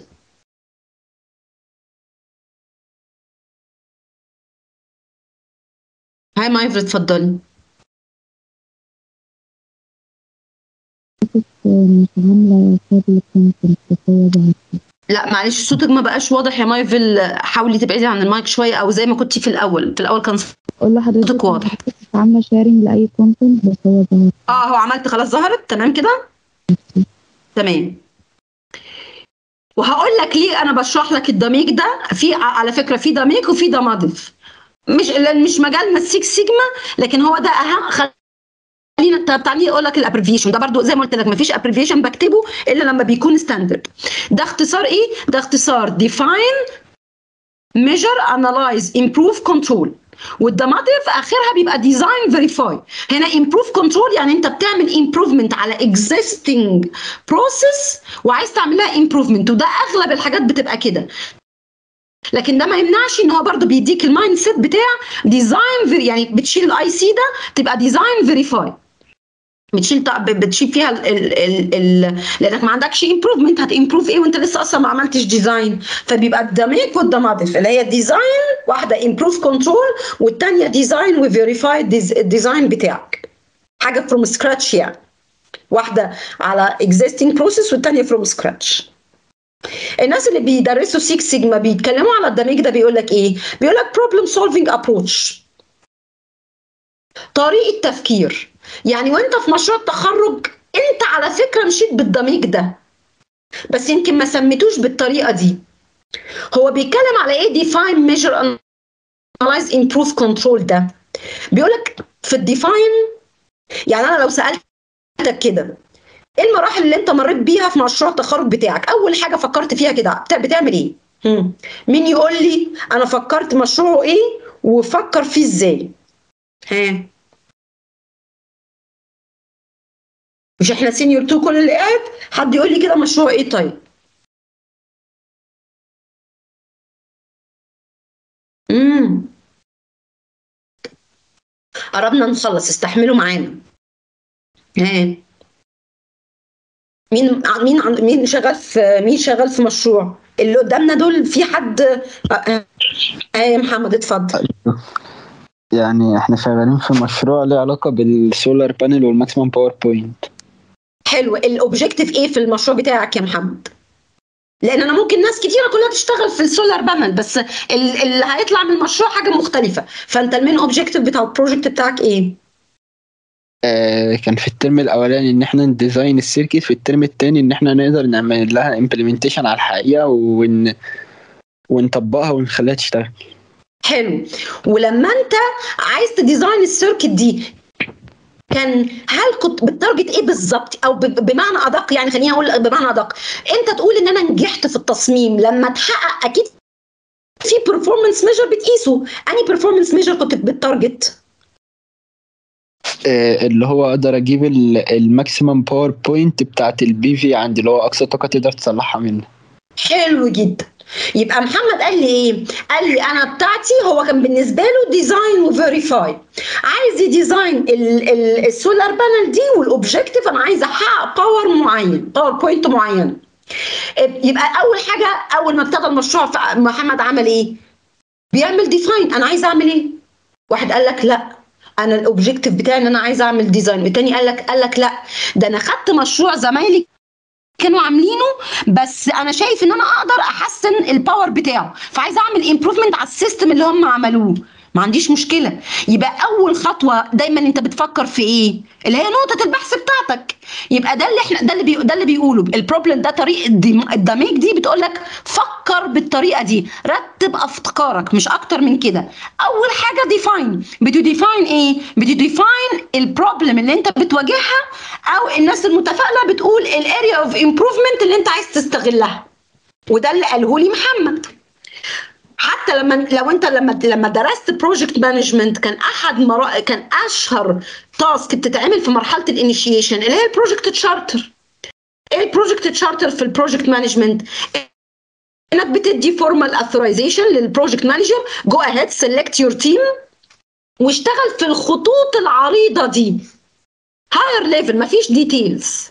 هاي مايفر اتفضلي مش عاملة شغل كونتنت بس هو بعد لا معلش صوتك ما بقاش واضح يا مايفل حاولي تبعدي عن المايك شويه او زي ما كنتي في الاول في الاول كان أقول لحضرتك صوتك واضح. مش عاملة شيرنج لأي كونتنت بس هو ظهر اه هو عملت خلاص ظهرت تمام كده تمام وهقول لك ليه انا بشرح لك الدميج ده في على فكره في دميج وفي دمادف مش لأن مش مجالنا السيكس سيجما لكن هو ده اهم خلينا طب تعالي اقول لك الابريفيشن ده برضو زي ما قلت لك مفيش ابريفيشن بكتبه الا لما بيكون ستاندرد ده اختصار ايه ده اختصار define measure analyze improve control والدماتيف اخرها بيبقى ديزاين فيريفاي هنا improve control يعني انت بتعمل improvement على existing process وعايز تعمل لها improvement وده اغلب الحاجات بتبقى كده لكن ده ما يمنعش ان هو برضه بيديك المايند سيت بتاع ديزاين يعني بتشيل الاي سي ده تبقى ديزاين فيريفاي بتشيل ط- بتشيل فيها ال ال ال ال لانك ما عندكش امبروفمنت هتمبروف ايه وانت لسه اصلا ما عملتش ديزاين فبيبقى الدميك والدمادف اللي هي ديزاين واحده امبروف كنترول والثانيه ديزاين وفيريفايد الديزاين بتاعك حاجه فروم سكراتش يعني واحده على existing process والثانيه فروم سكراتش الناس اللي بيدرسوا 6 سيجما بيتكلموا على الدميج ده بيقول لك ايه بيقول لك بروبلم سولفينج ابروتش طريقه تفكير يعني وانت في مشروع التخرج انت على فكره مشيت بالضميج ده بس يمكن ما سميتوش بالطريقه دي هو بيتكلم على ايه ديفاين ميجر انالايز امبروف كنترول ده بيقول لك في الديفاين يعني انا لو سالتك كده ايه المراحل اللي انت مريت بيها في مشروع التخرج بتاعك اول حاجه فكرت فيها كده بتا- بتعمل ايه هم. مين يقول لي انا فكرت مشروعه ايه وفكر فيه ازاي ها مش احنا سينيور 2 كل اللي قاعد حد يقول لي كده مشروع ايه طيب امم قربنا نخلص استحملوا معانا ها مين مين عن- مين شغال في مين شغال في مشروع اللي قدامنا دول في حد اه آه، آه، يا محمد اتفضل يعني احنا شغالين في مشروع له علاقة بالسولار بانل والماكسيمم باور بوينت حلو الاوبجيكتيف ايه في المشروع بتاعك يا محمد لان انا ممكن ناس كتيره كلها تشتغل في السولار بانل بس ال- اللي هيطلع من المشروع حاجه مختلفه فانت المين اوبجيكتيف بتاع البروجكت بتاعك ايه آه كان في الترم الاولاني ان احنا نديزاين السيركت في الترم التاني ان احنا نقدر نعمل لها امبلمنتيشن على الحقيقة ون... ونطبقها ونخليها تشتغل حلو ولما انت عايز تديزاين السيركت دي كان هل كنت بالتارجت ايه بالظبط او ب- بمعنى ادق يعني خليني اقول بمعنى ادق انت تقول ان انا نجحت في التصميم لما تحقق اكيد في performance measure بتقيسه اني performance measure كنت بالتارجت آه اللي هو اقدر اجيب الماكسيمم باور بوينت بتاعت البي في عندي اللي هو اقصى طاقة تقدر تصلحها منه حلو جدا يبقى محمد قال لي ايه قال لي انا بتاعتي هو كان بالنسبه له ديزاين وفيريفاي عايز يديزاين ال- ال- السولار بانل دي والاوبجيكتيف انا عايز احقق باور معين باور بوينت معين يبقى اول حاجه اول ما ابتدى المشروع ف- محمد عمل ايه بيعمل ديفاين انا عايز اعمل ايه واحد قال لك لا انا الاوبجيكتيف بتاعي ان انا عايز اعمل ديزاين والتاني قال لك قال لك لا ده انا خدت مشروع زمايلي كانوا عاملينه بس انا شايف ان انا اقدر احسن الباور بتاعه فعايز اعمل امبروفمنت على السيستم اللي هم عملوه ما عنديش مشكله يبقى اول خطوه دايما انت بتفكر في ايه اللي هي نقطه البحث بتاعتك يبقى ده اللي احنا ده اللي بي ده اللي بيقوله البروبلم ده طريقه الدم- الدميج دي بتقول لك فكر بالطريقه دي رتب افكارك مش اكتر من كده اول حاجه ديفاين بتديفاين ايه بتديفاين البروبلم اللي انت بتواجهها او الناس المتفائله بتقول الاريا اوف امبروفمنت اللي انت عايز تستغلها وده اللي قاله لي محمد حتى لما لو انت لما لما درست بروجكت مانجمنت كان احد مرا... كان اشهر تاسك بتتعمل في مرحله الانيشيشن اللي هي البروجكت تشارتر ايه البروجكت تشارتر في البروجكت مانجمنت انك بتدي فورمال اثورايزيشن للبروجكت مانجر جو اهيد سيلكت يور تيم واشتغل في الخطوط العريضه دي هاير ليفل مفيش ديتيلز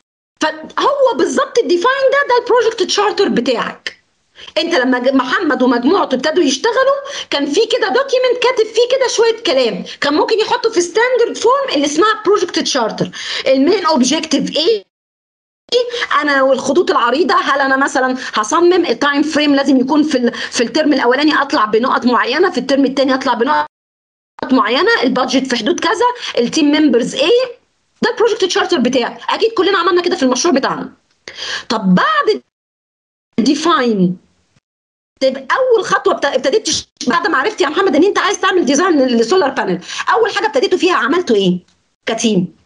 فهو بالظبط الديفاين ده ده البروجكت تشارتر بتاعك انت لما ج- محمد ومجموعته ابتدوا يشتغلوا كان في كده دوكيمنت كاتب فيه كده شويه كلام كان ممكن يحطه في ستاندرد فورم اللي اسمها بروجكت تشارتر المين اوبجيكتيف ايه انا والخطوط العريضه هل انا مثلا هصمم التايم فريم لازم يكون في ال- في الترم الاولاني اطلع بنقط معينه في الترم الثاني اطلع بنقط معينه البادجت في حدود كذا التيم ممبرز ايه ده البروجكت تشارتر بتاعي اكيد كلنا عملنا كده في المشروع بتاعنا طب بعد ديفاين تبقى اول خطوه بت- ابتديت تش- بعد ما عرفت يا محمد ان انت عايز تعمل ديزاين للسولار بانل اول حاجه ابتديتوا فيها عملتوا ايه كتيم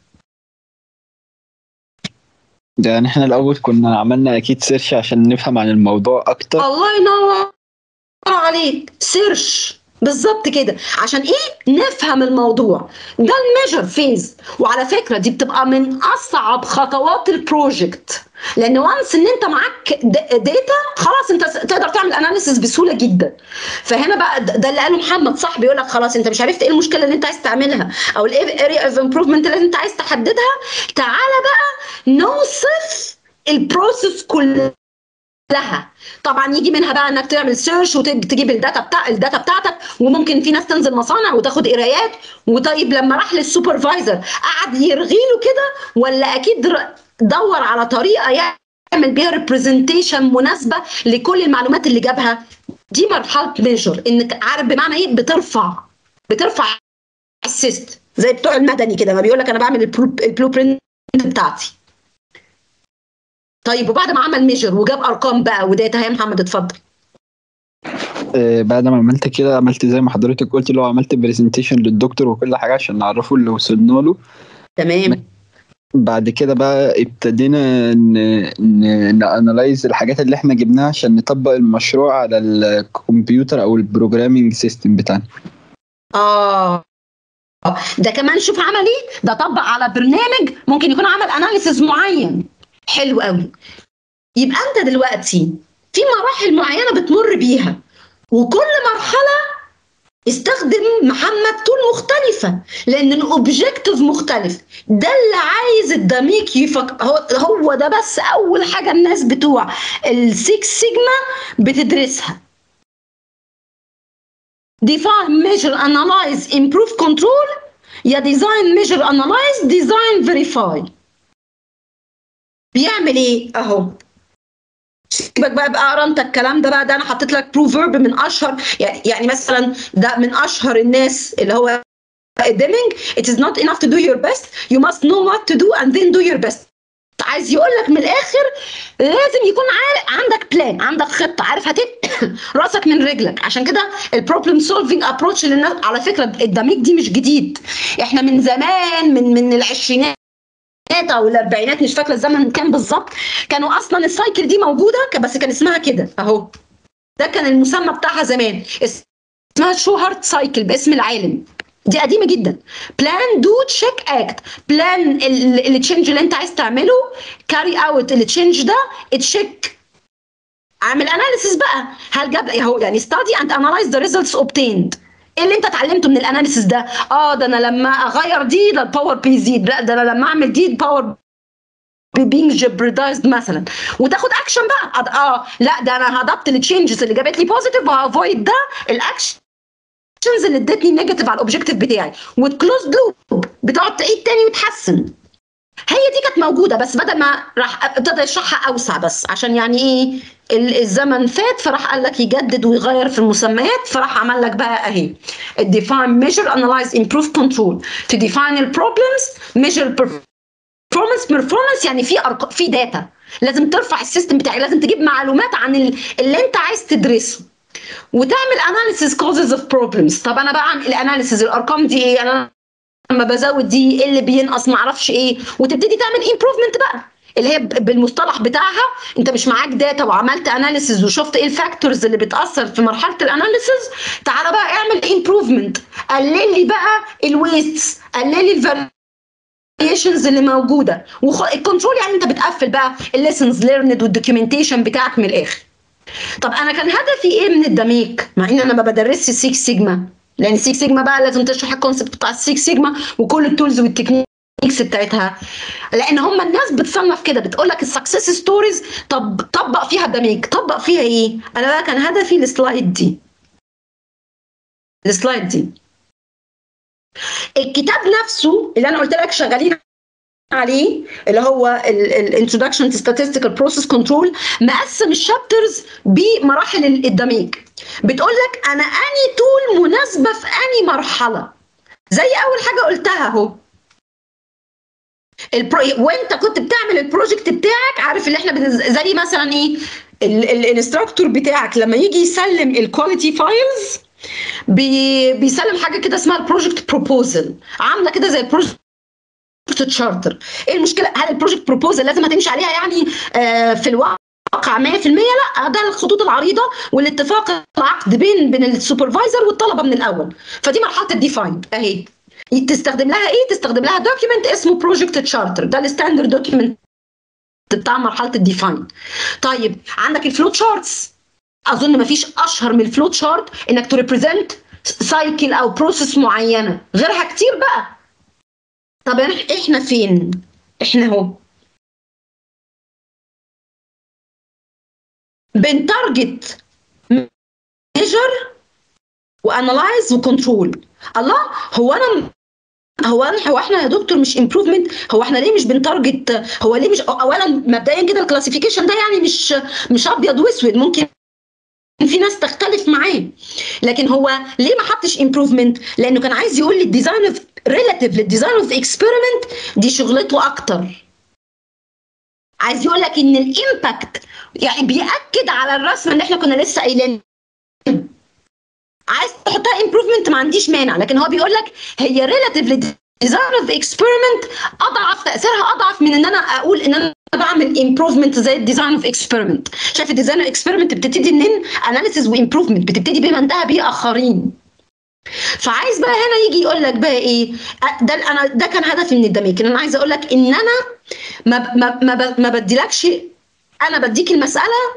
ده يعني احنا الاول كنا عملنا اكيد سيرش عشان نفهم عن الموضوع اكتر الله ينور عليك سيرش بالظبط كده عشان ايه نفهم الموضوع ده الميجر فيز وعلى فكره دي بتبقى من اصعب خطوات البروجكت لان وانس ان انت معاك داتا خلاص انت تقدر تعمل اناليسيس بسهوله جدا فهنا بقى ده اللي قاله محمد صاحبي يقول لك خلاص انت مش عرفت ايه المشكله اللي انت عايز تعملها او الاريا اوف امبروفمنت اللي انت عايز تحددها تعالى بقى نوصف البروسيس كلها لها طبعا يجي منها بقى انك تعمل سيرش وتجيب الداتا بتاع الداتا بتاعتك وممكن في ناس تنزل مصانع وتاخد قرايات وطيب لما راح للسوبرفايزر قعد يرغي له كده ولا اكيد دور على طريقه يعمل بيها ريبرزنتيشن مناسبه لكل المعلومات اللي جابها دي مرحله ميجر انك عارف بمعنى ايه بترفع بترفع السيست زي بتوع المدني كده ما بيقول لك انا بعمل البلو برنت بتاعتي طيب وبعد ما عمل ميجر وجاب ارقام بقى وداتا يا محمد اتفضل آه بعد ما عملت كده عملت زي ما حضرتك قلت اللي هو عملت برزنتيشن للدكتور وكل حاجه عشان نعرفه اللي وصلنا له تمام بعد كده بقى ابتدينا نانلايز الحاجات اللي احنا جبناها عشان نطبق المشروع على الكمبيوتر او البروجرامينج سيستم بتاعنا اه ده كمان شوف عمل ايه ده طبق على برنامج ممكن يكون عمل اناليسيس معين حلو قوي يبقى انت دلوقتي في مراحل معينه بتمر بيها وكل مرحله استخدم محمد تول مختلفه لان الاوبجيكتيف مختلف ده اللي عايز الدميك يفك هو هو ده بس اول حاجه الناس بتوع السيكس سيجما بتدرسها define measure analyze improve control يا design measure analyze design verify بيعمل ايه اهو سيبك بقى بقى اقرا انت الكلام ده بقى ده انا حطيت لك بروفيرب من اشهر يعني, يعني مثلا ده من اشهر الناس اللي هو ديمينج it is not enough to do your best you must know what to do and then do your best عايز يقول لك من الاخر لازم يكون عارف عندك بلان عندك خطه عارف هتت راسك من رجلك عشان كده البروبلم سولفينج ابروتش للناس على فكره الدميج دي مش جديد احنا من زمان من من العشرينات او الاربعينات مش فاكره الزمن كام بالظبط كانوا اصلا السايكل دي موجوده بس كان اسمها كده اهو ده كان المسمى بتاعها زمان اسمها شو هارت سايكل باسم العالم دي قديمه جدا بلان دو تشيك اكت بلان التشينج اللي انت عايز تعمله كاري اوت التشينج ده تشيك اعمل اناليسيس بقى هل جاب اهو يعني ستادي اند انالايز ذا ريزلتس اوبتيند ايه اللي انت اتعلمته من الاناليسيس ده اه ده انا لما اغير دي ده الباور بيزيد لا ده انا لما اعمل دي الباور بينج جبردايزد مثلا وتاخد اكشن بقى اه لا ده انا هضبط التشينجز اللي جابت لي بوزيتيف وهافويد ده الاكشن الاكشنز اللي ادتني نيجاتيف على الاوبجيكتيف بتاعي وتكلوز لوب بتقعد تعيد تاني وتحسن هي دي كانت موجوده بس بدل ما راح ابتدى يشرحها اوسع بس عشان يعني ايه الزمن فات فراح قال لك يجدد ويغير في المسميات فراح عمل لك بقى اهي define measure analyze improve control to define البروبلمز measure performance performance يعني في أرق... في داتا لازم ترفع السيستم بتاعك لازم تجيب معلومات عن اللي انت عايز تدرسه وتعمل اناليسيس كوزز اوف بروبلمز طب انا بقى اعمل الاناليسيس الارقام دي ايه انا لما بزود دي ايه اللي بينقص ما اعرفش ايه وتبتدي تعمل امبروفمنت بقى اللي هي بالمصطلح بتاعها انت مش معاك داتا وعملت اناليسيز وشفت ايه الفاكتورز اللي بتاثر في مرحله الاناليسيز تعالى بقى اعمل امبروفمنت قلل لي بقى الويستس قلل لي الفاريشنز اللي موجوده والكنترول يعني انت بتقفل بقى الليسنز ليرند والدوكيومنتيشن بتاعك من الاخر طب انا كان هدفي ايه من الدميك مع ان انا ما بدرسش 6 سيجما لان 6 سيجما بقى لازم تشرح الكونسبت بتاع 6 سيجما وكل التولز والتكنيكس بتاعتها لان هم الناس بتصنف كده بتقول لك السكسس ستوريز طب طبق فيها الدميك طبق فيها ايه انا بقى كان هدفي السلايد دي السلايد دي الكتاب نفسه اللي انا قلت لك شغالين عليه اللي هو الانترودكشن تو statistical بروسيس كنترول مقسم الشابترز بمراحل الدميك بتقول لك انا اني تول مناسبه في اني مرحله زي اول حاجه قلتها اهو البرو... وانت كنت بتعمل البروجكت بتاعك عارف اللي احنا بنز... زي مثلا ايه الانستراكتور بتاعك لما يجي يسلم الكواليتي فايلز بي... بيسلم حاجه كده اسمها البروجكت بروبوزل عامله كده زي البروجكت تشارتر ايه المشكله هل البروجكت بروبوزل لازم هتمشي عليها يعني آه في الواقع متوقع 100% لا ده الخطوط العريضه والاتفاق العقد بين بين السوبرفايزر والطلبه من الاول فدي مرحله الديفاين اهي تستخدم لها ايه تستخدم لها دوكيمنت اسمه بروجكت تشارتر ده الستاندرد دوكيمنت بتاع مرحله الديفاين طيب عندك الفلو تشارتس اظن ما فيش اشهر من الفلو تشارت انك تريبريزنت سايكل او بروسيس معينه غيرها كتير بقى طب احنا فين احنا اهو بنتارجت ميجر وانالايز وكنترول الله هو انا هو انا هو احنا يا دكتور مش امبروفمنت هو احنا ليه مش بنتارجت هو ليه مش اولا مبدئيا كده الكلاسيفيكيشن ده يعني مش مش ابيض واسود ممكن في ناس تختلف معاه لكن هو ليه ما حطش امبروفمنت لانه كان عايز يقول لي الديزاين اوف ريلاتيف للديزاين اوف اكسبيرمنت دي شغلته اكتر عايز يقول لك ان الامباكت يعني بياكد على الرسمه اللي احنا كنا لسه قايلينها عايز تحطها امبروفمنت ما عنديش مانع لكن هو بيقول لك هي ريلاتيف للديزاين اوف اكسبيرمنت اضعف تاثيرها اضعف من ان انا اقول ان انا بعمل امبروفمنت زي الديزاين اوف اكسبيرمنت شايف الديزاين اوف اكسبيرمنت بتبتدي منين اناليسيز وامبروفمنت بتبتدي بما انتهى به اخرين فعايز بقى هنا يجي يقول لك بقى ايه ده انا ده كان هدفي من الدميك ان انا عايزه اقول لك ان انا ما ما ما, ما بديلكش انا بديك المساله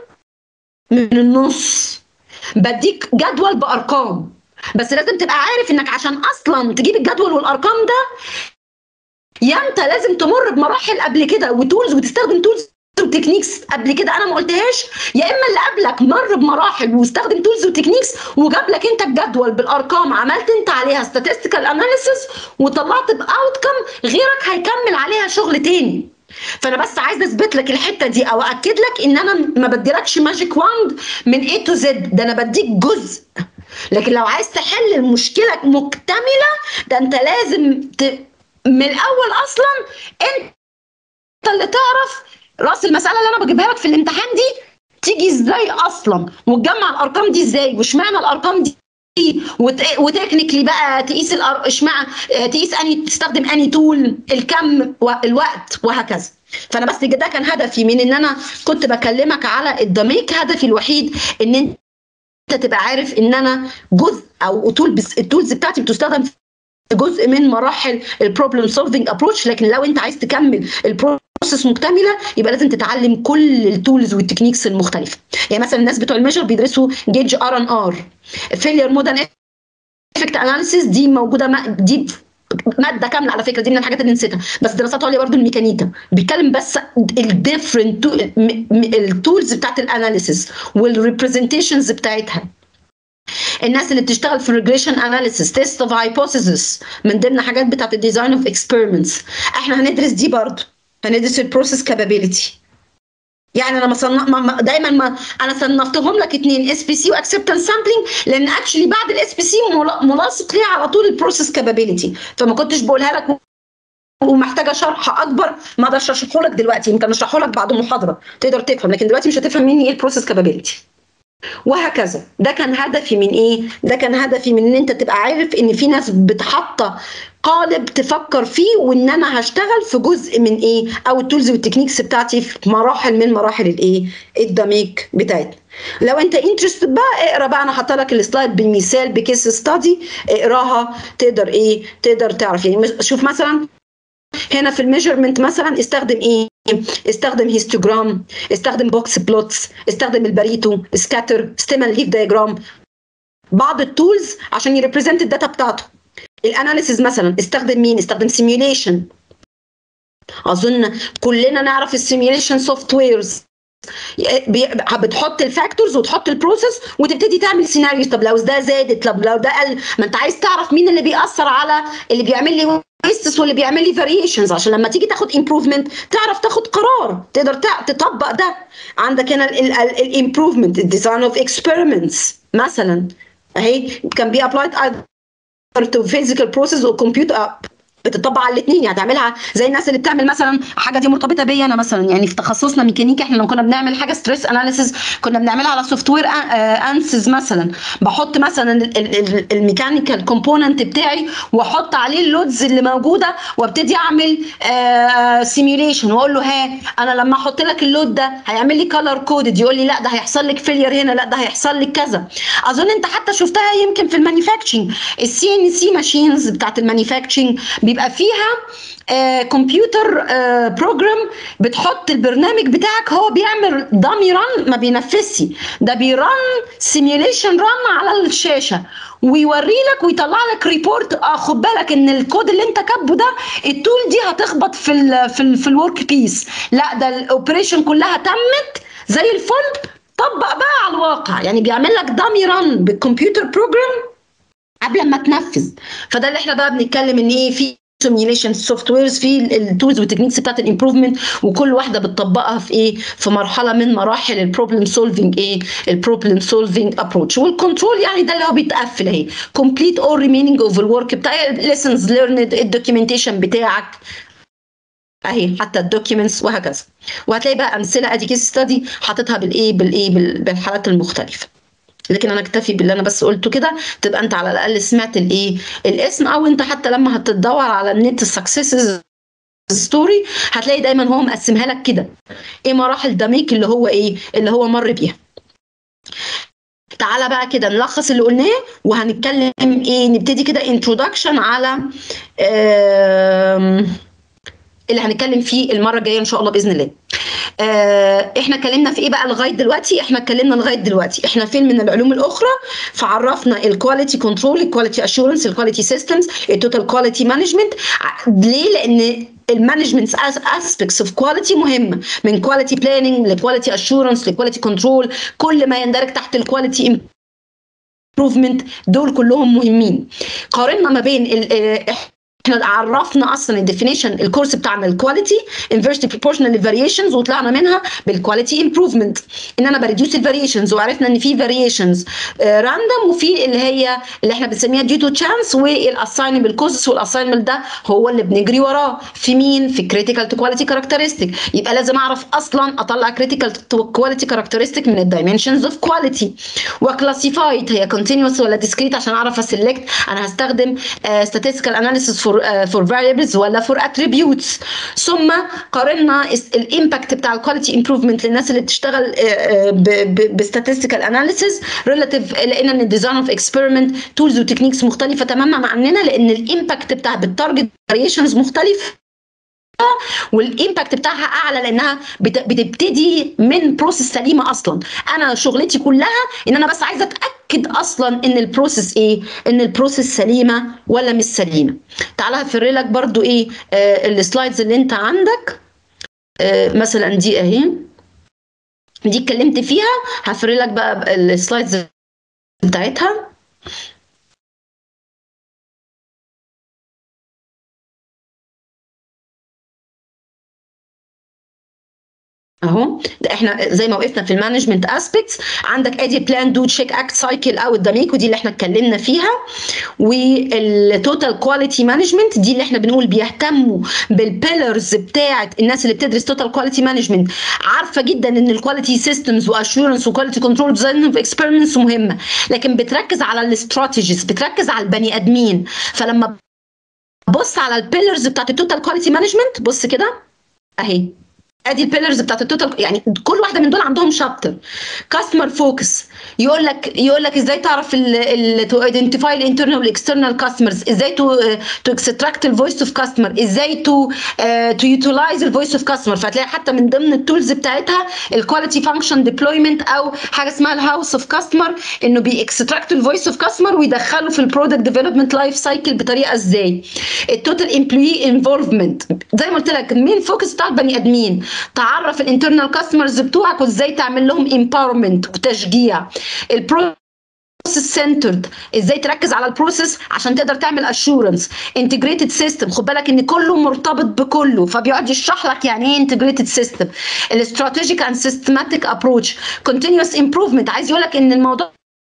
من النص بديك جدول بارقام بس لازم تبقى عارف انك عشان اصلا تجيب الجدول والارقام ده يا انت لازم تمر بمراحل قبل كده وتولز وتستخدم تولز وتكنيكس قبل كده انا ما قلتهاش يا اما اللي قبلك مر بمراحل واستخدم تولز وتكنيكس وجاب لك انت الجدول بالارقام عملت انت عليها statistical analysis وطلعت باوتكم غيرك هيكمل عليها شغل تاني فانا بس عايزه اثبت لك الحته دي او اكد لك ان انا ما بديلكش ماجيك واند من A تو زد ده انا بديك جزء لكن لو عايز تحل المشكله مكتمله ده انت لازم ت... من الاول اصلا انت اللي تعرف راس المساله اللي انا بجيبها لك في الامتحان دي تيجي ازاي اصلا وتجمع الارقام دي ازاي واشمعنى الارقام دي وت... وتكنيكلي بقى تقيس الأر... اشمعنى تقيس اني تستخدم اني تول الكم والوقت وهكذا فانا بس ده كان هدفي من ان انا كنت بكلمك على الدميك هدفي الوحيد ان انت تبقى عارف ان انا جزء او تول بس التولز بتاعتي بتستخدم في جزء من مراحل البروبلم سولفنج ابروتش لكن لو انت عايز تكمل البروسيس مكتمله يبقى لازم تتعلم كل التولز والتكنيكس المختلفه يعني مثلا الناس بتوع الميجر بيدرسوا جيج ار ان ار فيلير مودرن افكت اناليسيس دي موجوده ما دي ماده كامله على فكره دي من الحاجات اللي نسيتها بس دراسات عليا برضو الميكانيكا بيتكلم بس الديفرنت التولز بتاعت الاناليسيس والريبرزنتيشنز بتاعتها الناس اللي بتشتغل في ريجريشن اناليسيس تيست اوف هايبوثيسيس من ضمن حاجات بتاعت الديزاين اوف اكسبيرمنتس احنا هندرس دي برضو هندرس البروسيس كابابيلتي يعني انا مصنف ما دايما ما انا صنفتهم لك اثنين اس بي سي واكسبتنس سامبلنج لان اكشلي بعد الاس بي سي ملاصق ليها على طول البروسيس كابابيلتي فما كنتش بقولها لك ومحتاجه شرح اكبر ما اقدرش اشرحه لك دلوقتي يمكن اشرحه لك بعد محاضره تقدر تفهم لكن دلوقتي مش هتفهم مني ايه البروسيس كابابيلتي وهكذا ده كان هدفي من ايه ده كان هدفي من ان انت تبقى عارف ان في ناس بتحط قالب تفكر فيه وان انا هشتغل في جزء من ايه او التولز والتكنيكس بتاعتي في مراحل من مراحل الايه الدميك بتاعتنا لو انت انترستد بقى اقرا بقى انا حاطه لك السلايد بمثال بكيس ستادي اقراها تقدر ايه تقدر تعرف يعني شوف مثلا هنا في الميجرمنت مثلا استخدم ايه استخدم هيستوجرام استخدم بوكس بلوتس استخدم الباريتو سكاتر ستيمال ليف دايجرام بعض التولز عشان يريبريزنت الداتا بتاعته الاناليسيز مثلا استخدم مين استخدم سيميوليشن اظن كلنا نعرف السيميوليشن سوفت ويرز بتحط الفاكتورز وتحط البروسيس وتبتدي تعمل سيناريو طب لو ده زادت طب لو ده قل ما انت عايز تعرف مين اللي بيأثر على اللي بيعمل لي ويستس واللي بيعمل لي فاريشنز عشان لما تيجي تاخد امبروفمنت تعرف تاخد قرار تقدر تطبق ده عندك هنا الامبروفمنت الديزاين اوف اكسبيرمنتس مثلا اهي كان بي ابلايد to physical process or computer بتطبق على الاثنين يعني تعملها زي الناس اللي بتعمل مثلا حاجه دي مرتبطه بيا انا مثلا يعني في تخصصنا ميكانيكا احنا لما كنا بنعمل حاجه ستريس اناليسيس كنا بنعملها على سوفت وير انسز مثلا بحط مثلا الميكانيكال كومبوننت بتاعي واحط عليه اللودز اللي موجوده وابتدي اعمل سيميوليشن واقول له ها انا لما احط لك اللود ده هيعمل لي كلر كودد يقول لي لا ده هيحصل لك فيلير هنا لا ده هيحصل لك كذا اظن انت حتى شفتها يمكن في المانيفاكتشرنج السي ان سي ماشينز بتاعت المانيفاكتشرنج بيبقى فيها كمبيوتر بروجرام بتحط البرنامج بتاعك هو بيعمل دامي ران ما بينفذش ده بيرن سيميوليشن ران على الشاشه ويوري لك ويطلع لك ريبورت اه خد بالك ان الكود اللي انت كاتبه ده التول دي هتخبط في ال في ال في الورك بيس لا ده الاوبريشن كلها تمت زي الفل طبق بقى على الواقع يعني بيعمل لك دامي ران بالكمبيوتر بروجرام قبل ما تنفذ فده اللي احنا بقى بنتكلم ان ايه في سيميوليشن سوفت ويرز في التولز والتكنيكس بتاعت الامبروفمنت وكل واحده بتطبقها في ايه في مرحله من مراحل البروبلم سولفنج ايه البروبلم سولفنج ابروتش والكنترول يعني ده اللي هو بيتقفل اهي كومبليت اور ريميننج اوف الورك بتاع ليسنز ليرند الدوكيومنتيشن بتاعك اهي حتى الدوكيومنتس وهكذا وهتلاقي بقى امثله ادي كيس ستادي حاططها بالايه بالايه بالحالات المختلفه لكن انا اكتفي باللي انا بس قلته كده تبقى انت على الاقل سمعت الايه الاسم او انت حتى لما هتدور على النت السكسسز ستوري هتلاقي دايما هو مقسمها لك كده ايه مراحل دميك اللي هو ايه اللي هو مر بيها تعالى بقى كده نلخص اللي قلناه وهنتكلم ايه نبتدي كده انترودكشن على اللي هنتكلم فيه المره الجايه ان شاء الله باذن الله آه احنا اتكلمنا في ايه بقى لغايه دلوقتي احنا اتكلمنا لغايه دلوقتي احنا فين من العلوم الاخرى فعرفنا الكواليتي كنترول الكواليتي اشورنس الكواليتي سيستمز التوتال كواليتي مانجمنت ليه لان المانجمنت اسبيكتس اوف كواليتي مهمه من كواليتي بلاننج لكواليتي اشورنس لكواليتي كنترول كل ما يندرج تحت الكواليتي امبروفمنت دول كلهم مهمين قارنا ما بين احنا عرفنا اصلا الديفينيشن الكورس بتاعنا الكواليتي انفيرسلي بروبورشنال فاريشنز وطلعنا منها بالكواليتي امبروفمنت ان انا بريديوس الفاريشنز وعرفنا ان في فاريشنز راندوم وفي اللي هي اللي احنا بنسميها ديو تو تشانس والاساينبل كوزس والاساينبل ده هو اللي بنجري وراه في مين في كريتيكال تو كواليتي كاركترستيك يبقى لازم اعرف اصلا اطلع كريتيكال تو كواليتي كاركترستيك من الدايمنشنز اوف كواليتي وكلاسيفايد هي كونتينوس ولا ديسكريت عشان اعرف اسلكت انا هستخدم statistical analysis for uh, for variables ولا for attributes ثم قارنا الامباكت بتاع الكواليتي امبروفمنت للناس اللي بتشتغل بستاتستيكال اناليسيز ريلاتيف لقينا ان الديزاين اوف اكسبيرمنت تولز وتكنيكس مختلفه تماما عننا لان الامباكت بتاع بالتارجت فاريشنز مختلف والامباكت بتاعها اعلى لانها بتبتدي من بروسيس سليمه اصلا انا شغلتي كلها ان انا بس عايزه اتاكد اصلا ان البروسيس ايه ان البروسيس سليمه ولا مش سليمه تعالى هفر لك برضو ايه آه السلايدز اللي انت عندك آه مثلا دي اهي دي اتكلمت فيها هفر لك بقى السلايدز بتاعتها اهو احنا زي ما وقفنا في المانجمنت اسبيكتس عندك ادي بلان دو تشيك اكت سايكل او الدميك ودي اللي احنا اتكلمنا فيها والتوتال كواليتي مانجمنت دي اللي احنا بنقول بيهتموا بالبيلرز بتاعه الناس اللي بتدرس توتال كواليتي مانجمنت عارفه جدا ان الكواليتي سيستمز واشورنس وكواليتي كنترول ديزاين اوف اكسبيرمنتس مهمه لكن بتركز على الاستراتيجيز بتركز على البني ادمين فلما بص على البيلرز بتاعت التوتال كواليتي مانجمنت بص كده اهي ادي البيلرز بتاعت التوتال يعني كل واحده من دول عندهم شابتر كاستمر فوكس يقول لك يقول لك ازاي تعرف تو ايدنتيفاي الانترنال والاكسترنال كاستمرز ازاي تو تو اكستراكت الفويس اوف كاستمر ازاي تو تو يوتيلايز الفويس اوف كاستمر فهتلاقي حتى من ضمن التولز بتاعتها الكواليتي فانكشن ديبلويمنت او حاجه اسمها الهاوس اوف كاستمر انه بيكستراكت الفويس اوف كاستمر ويدخله في البرودكت ديفلوبمنت لايف سايكل بطريقه ازاي التوتال امبلوي انفولفمنت زي ما قلت لك المين فوكس بتاع البني ادمين تعرف الانترنال كاستمرز بتوعك وازاي تعمل لهم امباورمنت وتشجيع البروسيس سنترد ازاي تركز على البروسيس عشان تقدر تعمل اشورنس انتجريتد سيستم خد بالك ان كله مرتبط بكله فبيقعد يشرح لك يعني ايه انتجريتد سيستم الاستراتيجيك اند سيستماتيك ابروتش كونتينوس امبروفمنت عايز يقول لك ان الموضوع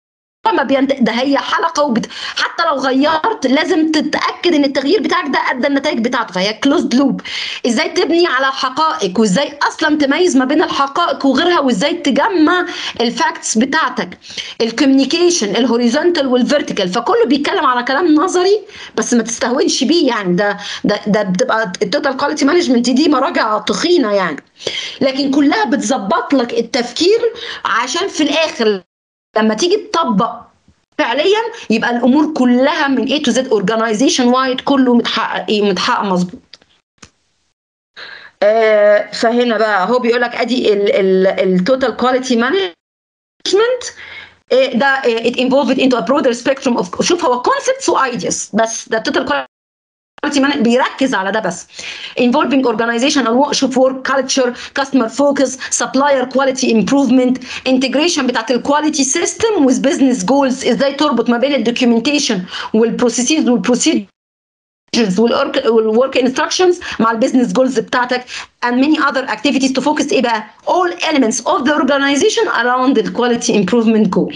ما بينت... ده هي حلقه وبت... حتى لو غيرت لازم تتاكد ان التغيير بتاعك ده ادى النتائج بتاعته فهي كلوزد لوب ازاي تبني على حقائق وازاي اصلا تميز ما بين الحقائق وغيرها وازاي تجمع الفاكتس بتاعتك الكوميونيكيشن الهوريزونتال والفيرتيكال فكله بيتكلم على كلام نظري بس ما تستهونش بيه يعني ده ده ده بتبقى التوتال كواليتي مانجمنت دي مراجع تخينه يعني لكن كلها بتظبط لك التفكير عشان في الاخر لما تيجي تطبق فعليا يبقى الامور كلها من A to Z organization وايد كله متحقق ايه متحقق مظبوط آه فهنا بقى هو بيقول لك ادي التوتال كواليتي مانجمنت ده it involved into a broader spectrum of شوف هو concepts و ideas بس ده total quality بيركز على ده بس involving organization شوف work culture customer focus supplier quality improvement integration بتاعت الكواليتي سيستم with business goals ازاي تربط ما بين الدوكيومنتيشن والبروسيسز والبروسيجرز والورك انستراكشنز مع البيزنس جولز بتاعتك and many other activities to focus ايه بقى all elements of the organization around the quality improvement goal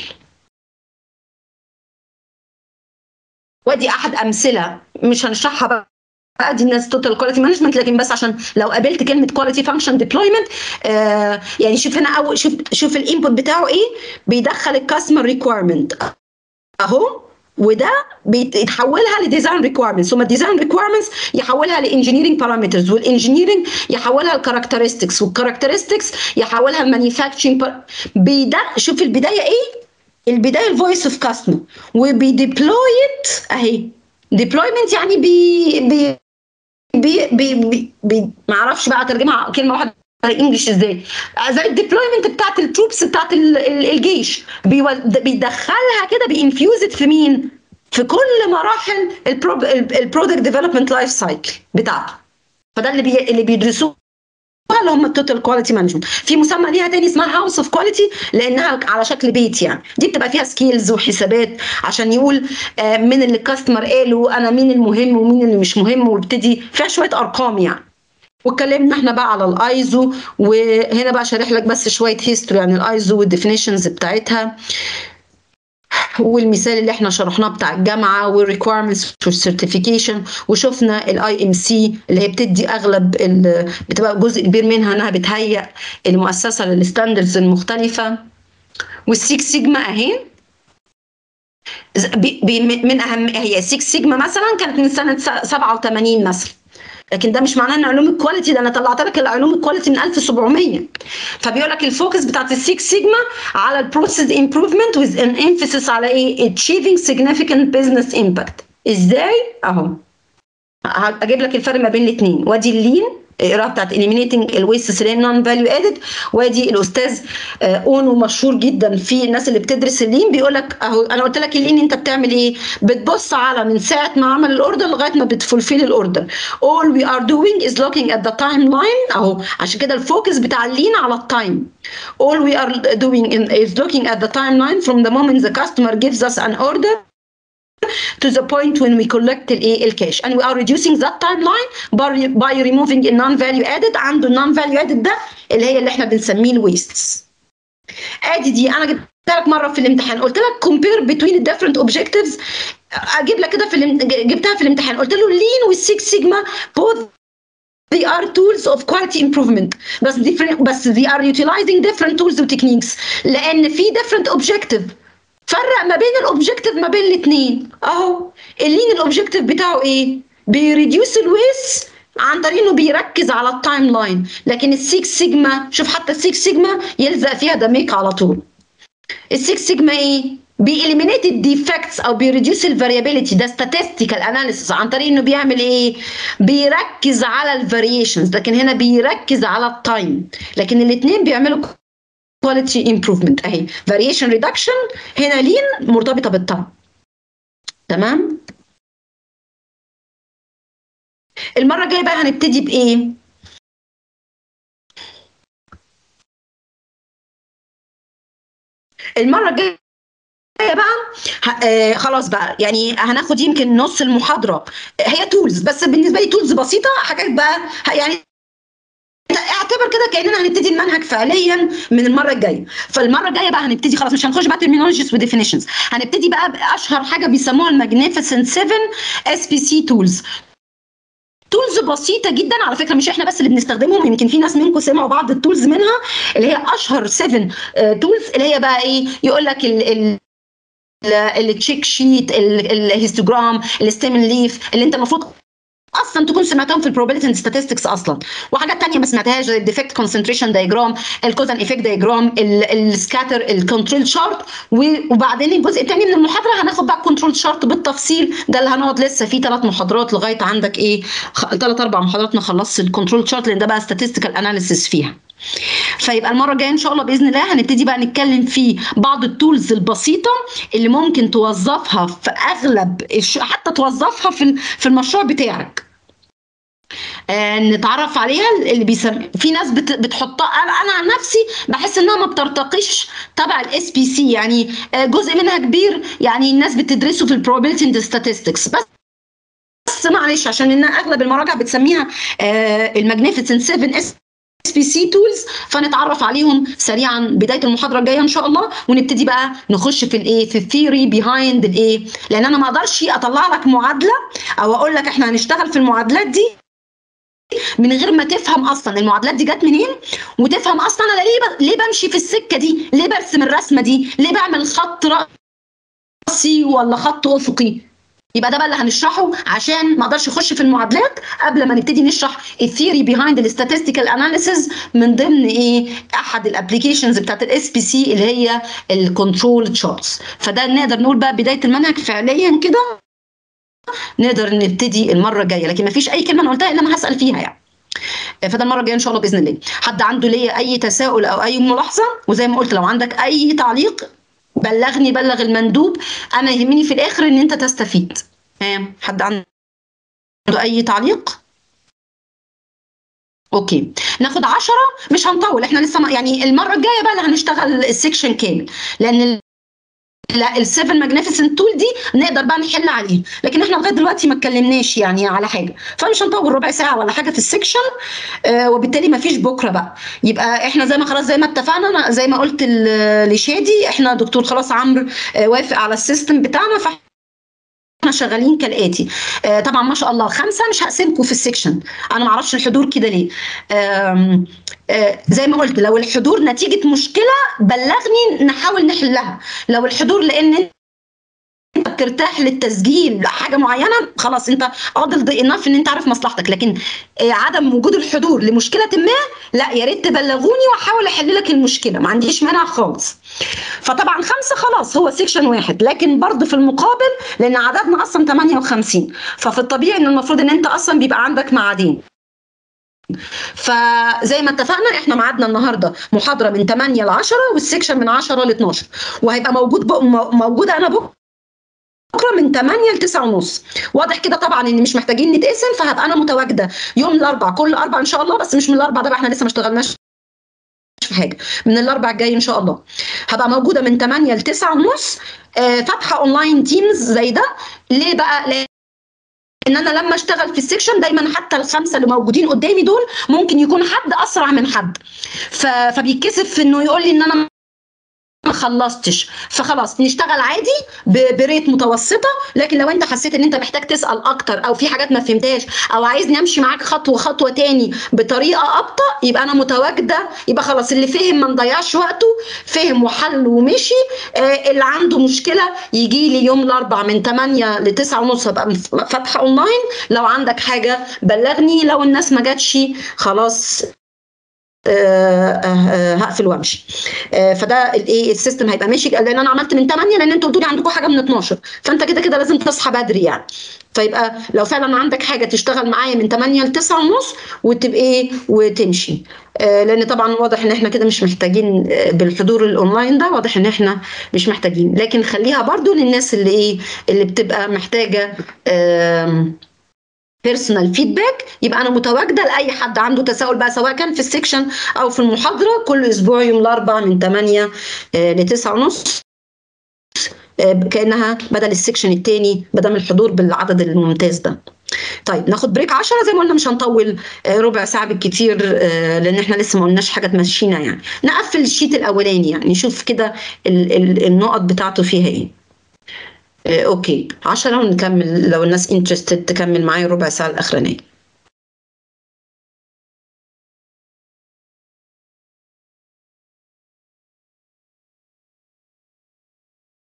ودي احد امثله مش هنشرحها بقى بقى دي الناس توتال كواليتي مانجمنت لكن بس عشان لو قابلت كلمه كواليتي فانكشن ديبلويمنت يعني شوف هنا اول شوف شوف الانبوت بتاعه ايه بيدخل الكاستمر ريكويرمنت اهو وده بيتحولها لديزاين ريكويرمنتس ثم الديزاين ريكويرمنتس يحولها لانجينيرنج بارامترز والانجينيرنج يحولها لكاركترستكس والكاركترستكس يحولها لمانيفاكتشرنج بيدا شوف البدايه ايه البدايه الفويس اوف كاستمر وبيديبلويت اهي ديبلويمنت يعني بي بي بي بي, بي, بي ما اعرفش بقى اترجمها كلمه واحده انجلش ازاي زي الديبلويمنت بتاعت التروبس بتاعت الجيش بيدخلها كده بينفيوزد في مين في كل مراحل البرودكت ديفلوبمنت لايف سايكل بتاعته فده اللي بي اللي بيدرسوه اللي هم التوتال كواليتي مانجمنت في مسمى ليها تاني اسمها هاوس اوف كواليتي لانها على شكل بيت يعني دي بتبقى فيها سكيلز وحسابات عشان يقول آه من اللي الكاستمر قاله انا مين المهم ومين اللي مش مهم ويبتدي فيها شويه ارقام يعني واتكلمنا احنا بقى على الايزو وهنا بقى شارح لك بس شويه هيستوري عن الايزو والديفينيشنز بتاعتها والمثال اللي احنا شرحناه بتاع الجامعه والريكويرمنتس والسيرتيفيكيشن وشفنا الاي ام سي اللي هي بتدي اغلب بتبقى جزء كبير منها انها بتهيئ المؤسسه للستاندردز المختلفه والسيكس سيجما اهي من اهم هي 6 سيجما مثلا كانت من سنه 87 مثلا لكن ده مش معناه ان علوم الكواليتي ده انا طلعت لك العلوم الكواليتي من 1700 فبيقول لك الفوكس بتاعت السيكس سيجما على البروسيس امبروفمنت وذ ان emphasis على ايه achieving significant business impact ازاي اهو هجيب لك الفرق ما بين الاثنين وادي اللين القراءه بتاعت eliminating الويست سيلين نون فاليو ادد وادي الاستاذ اونو مشهور جدا في الناس اللي بتدرس اللين بيقول لك اهو انا قلت لك اللين انت بتعمل ايه؟ بتبص على من ساعه ما عمل الاوردر لغايه ما بتفولفيل الاوردر all we are doing is looking at the timeline اهو عشان كده الفوكس بتاع اللين على التايم all we are doing is looking at the timeline from the moment the customer gives us an order to the point when we collect الايه الكاش and we are reducing that timeline by, by removing a non value added عنده non value added ده اللي هي اللي احنا بنسميه الويستس ادي دي انا جبتها لك مره في الامتحان قلت لك compare between the different objectives اجيب لك كده في الام... جبتها في الامتحان قلت له lean with six sigma both they are tools of quality improvement بس different بس they are utilizing different tools و techniques لان في different objective فرق ما بين الاوبجكتيف ما بين الاثنين اهو اللين الاوبجكتيف بتاعه ايه بيريديوس الويس عن طريق انه بيركز على التايم لاين لكن السيكس سيجما شوف حتى السيكس سيجما يلزق فيها ده ميك على طول السيكس سيجما ايه بيإليمينيت الديفكتس او بيريديوس الفاريابيليتي ده statistical اناليسيس عن طريق انه بيعمل ايه بيركز على الفاريشنز لكن هنا بيركز على التايم لكن الاثنين بيعملوا quality improvement اهي variation reduction هنا لين مرتبطه بالتايم تمام المره الجايه بقى هنبتدي بايه المره الجايه بقى آه خلاص بقى يعني هناخد يمكن نص المحاضره هي تولز بس بالنسبه لي تولز بسيطه حاجات بقى يعني اعتبر كده كاننا هنبتدي المنهج فعليا من المره الجايه فالمره الجايه بقى هنبتدي خلاص مش هنخش بقى ترمينولوجيز وديفينيشنز هنبتدي بقى باشهر حاجه بيسموها الماجنيفيسنت 7 اس بي سي تولز تولز بسيطه جدا على فكره مش احنا بس اللي بنستخدمهم يمكن في ناس منكم سمعوا بعض التولز منها اللي هي اشهر 7 تولز اللي هي بقى ايه يقول لك ال ال التشيك شيت الهيستوجرام الستيم ليف اللي انت المفروض اصلا تكون سمعتهم في البروبابيلتي ستاتستكس اصلا وحاجات تانية ما سمعتهاش زي الديفكت كونسنتريشن دايجرام الكوز اند ايفكت دايجرام السكاتر الكنترول شارت وبعدين الجزء الثاني من المحاضره هناخد بقى الكنترول شارت بالتفصيل ده اللي هنقعد لسه فيه ثلاث محاضرات لغايه عندك ايه ثلاث اربع محاضرات نخلص الكنترول شارت لان ده بقى statistical اناليسيس فيها فيبقى المره الجايه ان شاء الله باذن الله هنبتدي بقى نتكلم في بعض التولز البسيطه اللي ممكن توظفها في اغلب الش... حتى توظفها في في المشروع بتاعك آه نتعرف عليها اللي بيسم في ناس بت... بتحطها انا انا عن نفسي بحس انها ما بترتقيش تبع الاس بي سي يعني آه جزء منها كبير يعني الناس بتدرسه في البروبابيلتي اند statistics بس بس معلش عشان ان اغلب المراجع بتسميها آه الماجنيفيسنت 7 اس بي سي تولز فنتعرف عليهم سريعا بدايه المحاضره الجايه ان شاء الله ونبتدي بقى نخش في الايه في الثيوري بيهايند الايه لان انا ما اقدرش اطلع لك معادله او اقول لك احنا هنشتغل في المعادلات دي من غير ما تفهم اصلا المعادلات دي جت منين وتفهم اصلا انا ليه ب... ليه بمشي في السكه دي ليه برسم الرسمه دي ليه بعمل خط راسي ولا خط افقي يبقى ده بقى اللي هنشرحه عشان ما اقدرش اخش في المعادلات قبل ما نبتدي نشرح الثيوري بيهايند الستاتستيكال اناليسيز من ضمن ايه احد الابلكيشنز بتاعت الاس بي سي اللي هي الكنترول تشارتس فده نقدر نقول بقى بدايه المنهج فعليا كده نقدر نبتدي المره الجايه لكن ما فيش اي كلمه انا قلتها الا ما هسال فيها يعني فده المره الجايه ان شاء الله باذن الله حد عنده ليا اي تساؤل او اي ملاحظه وزي ما قلت لو عندك اي تعليق بلغني بلغ المندوب انا يهمني في الاخر ان انت تستفيد حد عنده اي تعليق اوكي ناخد عشرة مش هنطول احنا لسه ما يعني المره الجايه بقى اللي هنشتغل السكشن كامل لان لا السيفن ماجنيفيسنت تول دي نقدر بقى نحل عليه لكن احنا لغايه دلوقتي ما اتكلمناش يعني على حاجه فمش هنطول ربع ساعه ولا حاجه في السكشن آه وبالتالي ما فيش بكره بقى يبقى احنا زي ما خلاص زي ما اتفقنا أنا زي ما قلت لشادي احنا دكتور خلاص عمرو آه وافق على السيستم بتاعنا ف احنا شغالين كالاتي آه طبعا ما شاء الله خمسه مش هقسمكم في السكشن انا ما اعرفش الحضور كده ليه آه آه زي ما قلت لو الحضور نتيجه مشكله بلغني نحاول نحلها لو الحضور لان انت بترتاح للتسجيل حاجه معينه خلاص انت قادر انف ان انت عارف مصلحتك لكن عدم وجود الحضور لمشكله ما لا يا ريت تبلغوني واحاول احل لك المشكله ما عنديش مانع خالص فطبعا خمسه خلاص هو سيكشن واحد لكن برضه في المقابل لان عددنا اصلا 58 ففي الطبيعي ان المفروض ان انت اصلا بيبقى عندك ميعادين فزي ما اتفقنا احنا ميعادنا النهارده محاضره من 8 ل 10 والسيكشن من 10 ل 12 وهيبقى موجود موجوده انا بكره بكره من 8 ل 9 ونص واضح كده طبعا ان مش محتاجين نتقسم فهبقى انا متواجده يوم الاربع كل اربع ان شاء الله بس مش من الاربع ده بقى احنا لسه ما اشتغلناش في حاجه من الاربع الجاي ان شاء الله هبقى موجوده من 8 ل 9 ونص آه فاتحه اونلاين تيمز زي ده ليه بقى ليه ان انا لما اشتغل في السكشن دايما حتى الخمسه اللي موجودين قدامي دول ممكن يكون حد اسرع من حد فبيتكسف انه يقول لي ان انا ما خلصتش فخلاص نشتغل عادي بريت متوسطه لكن لو انت حسيت ان انت محتاج تسال اكتر او في حاجات ما فهمتهاش او عايزني امشي معاك خطوه خطوه تاني بطريقه ابطا يبقى انا متواجده يبقى خلاص اللي فهم ما نضيعش وقته فهم وحل ومشي آه اللي عنده مشكله يجي لي يوم الاربع من 8 ل 9 ونص ابقى فاتحه اونلاين لو عندك حاجه بلغني لو الناس ما جاتش خلاص هقفل وامشي فده الايه السيستم هيبقى ماشي لان انا عملت من 8 لان انتوا قلتوا لي عندكم حاجه من 12 فانت كده كده لازم تصحى بدري يعني فيبقى لو فعلا عندك حاجه تشتغل معايا من 8 ل 9 ونص وتبقى ايه وتمشي لان طبعا واضح ان احنا كده مش محتاجين بالحضور الاونلاين ده واضح ان احنا مش محتاجين لكن خليها برضو للناس اللي ايه اللي بتبقى محتاجه بيرسونال فيدباك يبقى انا متواجده لاي حد عنده تساؤل بقى سواء كان في السكشن او في المحاضره كل اسبوع يوم الاربعاء من 8 ل 9 ونص كانها بدل السكشن الثاني بدل الحضور بالعدد الممتاز ده طيب ناخد بريك 10 زي ما قلنا مش هنطول آه، ربع ساعه بالكتير آه، لان احنا لسه ما قلناش حاجه تمشينا يعني نقفل الشيت الاولاني يعني نشوف كده ال- ال- النقط بتاعته فيها ايه آه، اوكي 10 ونكمل لو الناس انترستد تكمل معايا ربع ساعه الاخرانيه